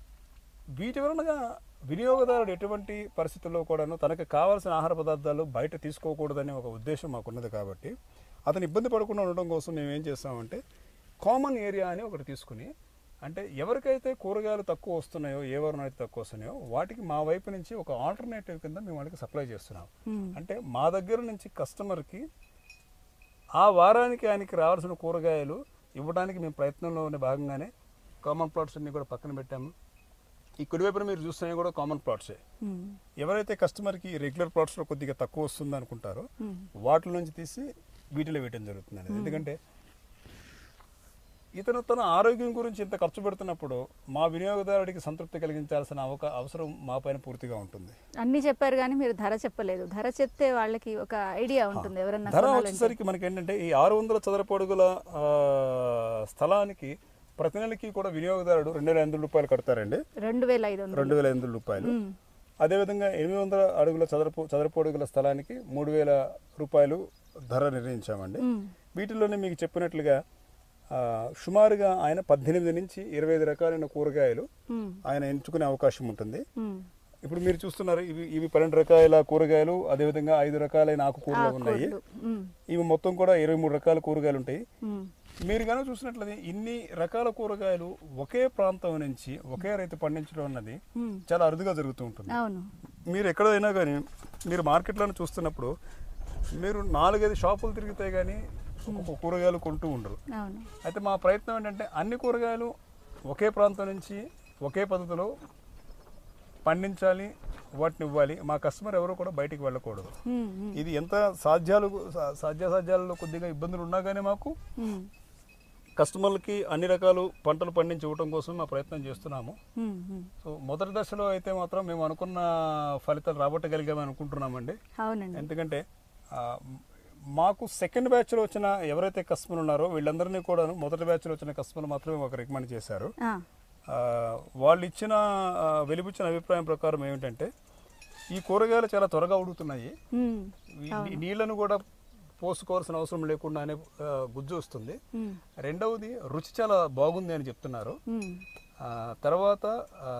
Speaker 5: వీటి వలనగా వినియోగదారుడు ఎటువంటి పరిస్థితుల్లో కూడాను తనకు కావాల్సిన ఆహార పదార్థాలు బయట తీసుకోకూడదనే ఒక ఉద్దేశం మాకున్నది కాబట్టి అతను ఇబ్బంది పడకుండా ఉండడం కోసం మేము ఏం చేస్తామంటే కామన్ ఏరియా అని ఒకటి తీసుకుని అంటే ఎవరికైతే కూరగాయలు తక్కువ వస్తున్నాయో ఏ వారం అయితే తక్కువ వస్తున్నాయో వాటికి మా వైపు నుంచి ఒక ఆల్టర్నేటివ్ కింద మేము వాళ్ళకి సప్లై చేస్తున్నాం అంటే మా దగ్గర నుంచి కస్టమర్కి ఆ వారానికి ఆయనకి రావాల్సిన కూరగాయలు ఇవ్వడానికి మేము ప్రయత్నంలో ఉన్న భాగంగానే కామన్ ప్లాట్స్ అన్ని కూడా పక్కన పెట్టాము ఈ కుడివైపున మీరు చూస్తున్నవి కూడా కామన్ ప్లాట్సే ఎవరైతే కస్టమర్కి రెగ్యులర్ ప్లాట్స్లో కొద్దిగా తక్కువ వస్తుంది అనుకుంటారో వాటి నుంచి తీసి వీటిలో వేయటం జరుగుతుంది అనేది ఎందుకంటే ఇతను తన ఆరోగ్యం గురించి ఇంత ఖర్చు పెడుతున్నప్పుడు మా వినియోగదారుడికి సంతృప్తి కలిగించాల్సిన అవక అవసరం మా పైన పూర్తిగా ఉంటుంది
Speaker 3: అన్ని చెప్పారు కానీ మీరు ధర చెప్పలేదు ధర చెప్తే వాళ్ళకి ఒక ఐడియా ఉంటుంది ఎవరన్నా
Speaker 5: ధర
Speaker 3: కొనాలంటే.
Speaker 5: వచ్చేసరికి మనకి ఏంటంటే ఈ ఆరు వందల చదరపు అడుగుల ఆ, స్థలానికి ప్రతి నెలకి కూడా వినియోగదారుడు రెండు వేల ఎనిమిది రూపాయలు కడతారండి
Speaker 3: రెండు వేల ఐదు వందలు
Speaker 5: రెండు వేల ఎనిమిది రూపాయలు అదేవిధంగా ఎనిమిది వందల అడుగుల చదరపు చదరపు అడుగుల స్థలానికి మూడు వేల రూపాయలు ధర నిర్ణయించామండి వీటిలోనే మీకు చెప్పినట్లుగా ఆ, సుమారుగా ఆయన పద్దెనిమిది నుంచి ఇరవై ఐదు రకాలైన కూరగాయలు
Speaker 3: మ్మ్.
Speaker 5: ఆయన ఎంచుకునే అవకాశం ఉంటుంది
Speaker 3: మ్మ్.
Speaker 5: ఇప్పుడు మీరు చూస్తున్నారు ఇవి ఇవి పన్నెండు రకాల కూరగాయలు అదేవిధంగా ఐదు రకాలైన ఆకుకూరలు ఉన్నాయి
Speaker 3: ఆకుకూరలు. మ్మ్.
Speaker 5: ఇవి మొత్తం కూడా ఇరవై మూడు రకాల కూరగాయలు ఉంటాయి
Speaker 3: మ్మ్.
Speaker 5: మీరు కనుక చూసినట్లయితే ఇన్ని రకాల కూరగాయలు ఒకే ప్రాంతం నుంచి ఒకే రైతు పండించడం అన్నది
Speaker 3: మ్మ్.
Speaker 5: చాలా అరుదుగా జరుగుతూ ఉంటుంది
Speaker 3: అవును
Speaker 5: మీరు ఎక్కడైనా కానీ మీరు మార్కెట్లను చూస్తున్నప్పుడు మీరు నాలుగైదు షాపులు తిరిగితే కానీ ఒక్కొక్క కూరగాయలు కొంటూ ఉండరు
Speaker 3: అవును
Speaker 5: అయితే మా ప్రయత్నం ఏంటంటే అన్ని కూరగాయలు ఒకే ప్రాంతం నుంచి ఒకే పద్ధతిలో పండించాలి వాటిని ఇవ్వాలి మా కస్టమర్ ఎవరు కూడా బయటికి వెళ్ళకూడదు
Speaker 3: మ్మ్. మ్మ్.
Speaker 5: ఇది ఎంత సాధ్యాలు సా- సాధ్యాసాధ్యాలలో కొద్దిగా ఇబ్బందులు ఉన్నా కానీ మాకు
Speaker 3: మ్మ్.
Speaker 5: కస్టమర్లకి అన్ని రకాలు పంటలు పండించి ఇవ్వడం కోసం మా ప్రయత్నం చేస్తున్నాము
Speaker 3: మ్మ్. మ్మ్.
Speaker 5: సో మొదటి దశలో అయితే మాత్రం మేము అనుకున్న ఫలితాలు రాబట్టగలిగామని అనుకుంటున్నామండి
Speaker 3: అవునండి
Speaker 5: ఎందుకంటే ఆ, మాకు సెకండ్ బ్యాచ్లో వచ్చిన ఎవరైతే కస్టమర్ ఉన్నారో వీళ్ళందరినీ కూడా మొదటి బ్యాచ్లో వచ్చిన కస్టమర్ మాత్రమే మాకు రికమెండ్ చేశారు
Speaker 3: ఆ.
Speaker 5: ఆ, వాళ్ళు ఇచ్చిన ఆ, వెలిబుచ్చిన అభిప్రాయం ప్రకారం ఏమిటంటే ఈ కూరగాయలు చాలా త్వరగా ఉడుకుతున్నాయి
Speaker 3: మ్మ్.
Speaker 5: ఈ నీళ్లను కూడా పోసుకోవాల్సిన అవసరం లేకుండానే ఆ, గుజ్జు వస్తుంది
Speaker 3: మ్మ్.
Speaker 5: రెండవది రుచి చాలా బాగుంది అని చెప్తున్నారు
Speaker 3: మ్మ్.
Speaker 5: ఆ, తర్వాత ఆ,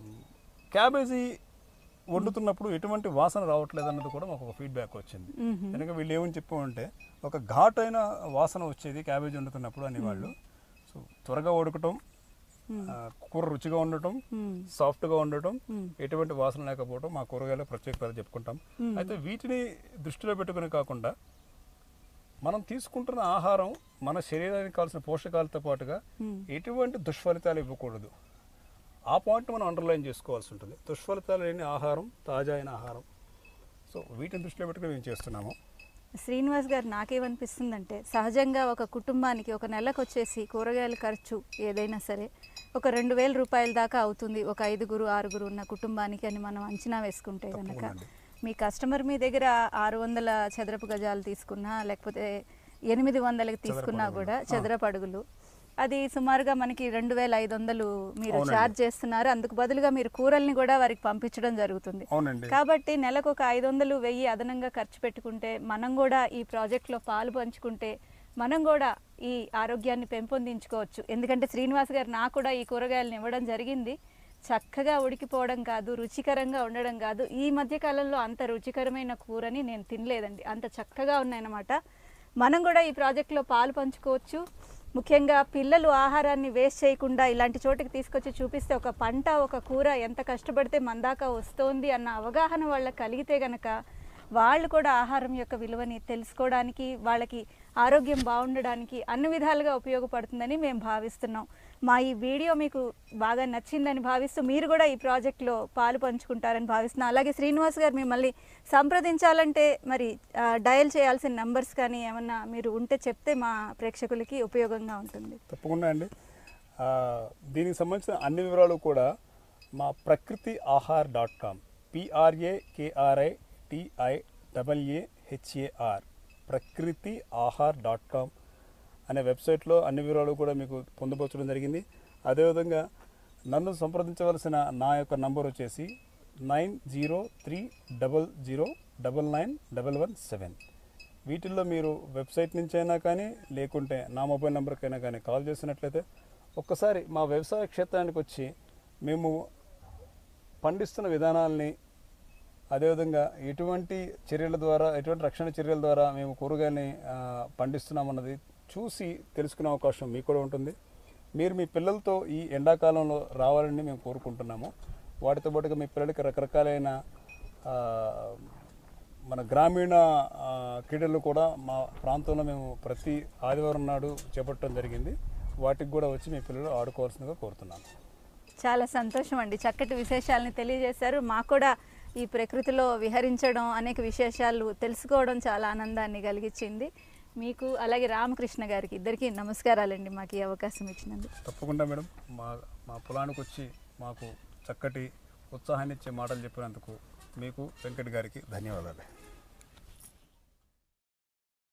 Speaker 5: క్యాబేజీ వండుతున్నప్పుడు ఎటువంటి వాసన రావట్లేదు అన్నది కూడా మాకు ఒక ఫీడ్బ్యాక్ వచ్చింది
Speaker 3: మ్మ్.
Speaker 5: కనుక వీళ్ళు ఏమని చెప్పామంటే ఒక ఘాటైన వాసన వచ్చేది క్యాబేజీ వండుతున్నప్పుడు అని వాళ్ళు సో త్వరగా ఉడకటం ఆ, కూర రుచిగా ఉండటం
Speaker 3: మ్మ్.
Speaker 5: సాఫ్ట్గా ఉండటం ఎటువంటి వాసన లేకపోవడం మా కూరగాయల ప్రత్యేకత చెప్పుకుంటాం అయితే వీటిని దృష్టిలో పెట్టుకుని కాకుండా మనం తీసుకుంటున్న ఆహారం మన శరీరానికి కావాల్సిన పోషకాలతో పాటుగా ఎటువంటి దుష్ఫలితాలు ఇవ్వకూడదు ఆ పాయింట్ మనం అండర్లైన్ చేసుకోవాల్సి ఉంటుంది దుష్ఫలితాలు లేని ఆహారం తాజా అయిన ఆహారం సో వీటిని దృష్టిలో పెట్టుకుని మేము చేస్తున్నాము
Speaker 3: శ్రీనివాస్ గారు నాకేమనిపిస్తుందంటే సహజంగా ఒక కుటుంబానికి ఒక నెలకు వచ్చేసి కూరగాయల ఖర్చు ఏదైనా సరే ఒక రెండు వేల రూపాయల దాకా అవుతుంది ఒక ఐదుగురు ఆరుగురు ఉన్న కుటుంబానికి అని మనం అంచనా వేసుకుంటే కనుక మీ కస్టమర్ మీ దగ్గర ఆరు వందల చదరపు గజాలు తీసుకున్నా లేకపోతే ఎనిమిది వందలకి తీసుకున్నా కూడా చదరపు అడుగులు అది సుమారుగా మనకి రెండు వేల ఐదు వందలు మీరు ఛార్జ్ చేస్తున్నారు అందుకు బదులుగా మీరు కూరల్ని కూడా వారికి పంపించడం జరుగుతుంది
Speaker 5: అవునండి
Speaker 3: కాబట్టి నెలకు ఒక ఐదు వందలు వెయ్యి అదనంగా ఖర్చు పెట్టుకుంటే మనం కూడా ఈ ప్రాజెక్ట్లో పాలు పంచుకుంటే మనం కూడా ఈ ఆరోగ్యాన్ని పెంపొందించుకోవచ్చు ఎందుకంటే శ్రీనివాస్ గారు నాకు కూడా ఈ కూరగాయలను ఇవ్వడం జరిగింది చక్కగా ఉడికిపోవడం కాదు రుచికరంగా ఉండడం కాదు ఈ మధ్య కాలంలో అంత రుచికరమైన కూరని నేను తినలేదండి అంత చక్కగా ఉన్నాయన్నమాట మనం కూడా ఈ ప్రాజెక్ట్లో పాలు పంచుకోవచ్చు ముఖ్యంగా పిల్లలు ఆహారాన్ని వేస్ట్ చేయకుండా ఇలాంటి చోటికి తీసుకొచ్చి చూపిస్తే ఒక పంట ఒక కూర ఎంత కష్టపడితే మన దాకా వస్తోంది అన్న అవగాహన వాళ్ళకి కలిగితే గనక వాళ్ళు కూడా ఆహారం యొక్క విలువని తెలుసుకోవడానికి వాళ్ళకి ఆరోగ్యం బాగుండడానికి అన్ని విధాలుగా ఉపయోగపడుతుందని మేము భావిస్తున్నాం మా ఈ వీడియో మీకు బాగా నచ్చిందని భావిస్తూ మీరు కూడా ఈ ప్రాజెక్ట్లో పాలు పంచుకుంటారని భావిస్తున్నాం అలాగే శ్రీనివాస్ గారు మిమ్మల్ని సంప్రదించాలంటే మరి ఆ, డయల్ చేయాల్సిన నంబర్స్ కానీ ఏమన్నా మీరు ఉంటే చెప్తే మా ప్రేక్షకులకి ఉపయోగంగా ఉంటుంది
Speaker 5: తప్పకుండా అండి ఆ, దీనికి సంబంధించిన అన్ని వివరాలు కూడా మా Prakriti Aahar dot com PRA KRI TI double A HAR Prakriti Aahar dot com అనే వెబ్సైట్లో అన్ని వివరాలు కూడా మీకు పొందుపరచడం జరిగింది అదేవిధంగా నన్ను సంప్రదించవలసిన నా యొక్క నంబర్ వచ్చేసి nine zero three double zero double nine double one seven వీటిల్లో మీరు వెబ్సైట్ నుంచి అయినా కానీ లేకుంటే నా మొబైల్ నెంబర్కైనా కానీ కాల్ చేసినట్లయితే ఒక్కసారి మా వ్యవసాయ క్షేత్రానికి వచ్చి మేము పండిస్తున్న విధానాల్ని అదేవిధంగా ఎటువంటి చర్యల ద్వారా ఎటువంటి రక్షణ చర్యల ద్వారా మేము కూరగాయలని ఆ, పండిస్తున్నామన్నది చూసి తెలుసుకునే అవకాశం మీకు కూడా ఉంటుంది మీరు మీ పిల్లలతో ఈ ఎండాకాలంలో రావాలని మేము కోరుకుంటున్నాము వాటితో పాటుగా మీ పిల్లలకి రకరకాలైన ఆ, మన గ్రామీణ ఆ, క్రీడలు కూడా మా ప్రాంతంలో మేము ప్రతి ఆదివారం నాడు చేపట్టడం జరిగింది వాటికి కూడా వచ్చి మీ పిల్లలు ఆడుకోవాల్సిందిగా కోరుతున్నాను
Speaker 3: చాలా సంతోషం అండి చక్కటి విశేషాలని తెలియజేశారు మాకు కూడా ఈ ప్రకృతిలో విహరించడం అనేక విశేషాలు తెలుసుకోవడం చాలా ఆనందాన్ని కలిగించింది మీకు అలాగే రామకృష్ణ గారికి ఇద్దరికి నమస్కారాలండి మాకు ఈ అవకాశం ఇచ్చినందుకు
Speaker 5: తప్పకుండా మేడం మా మా పొలానికి వచ్చి మాకు చక్కటి ఉత్సాహాన్ని ఇచ్చే మాటలు చెప్పినందుకు మీకు వెంకట్ గారికి ధన్యవాదాలు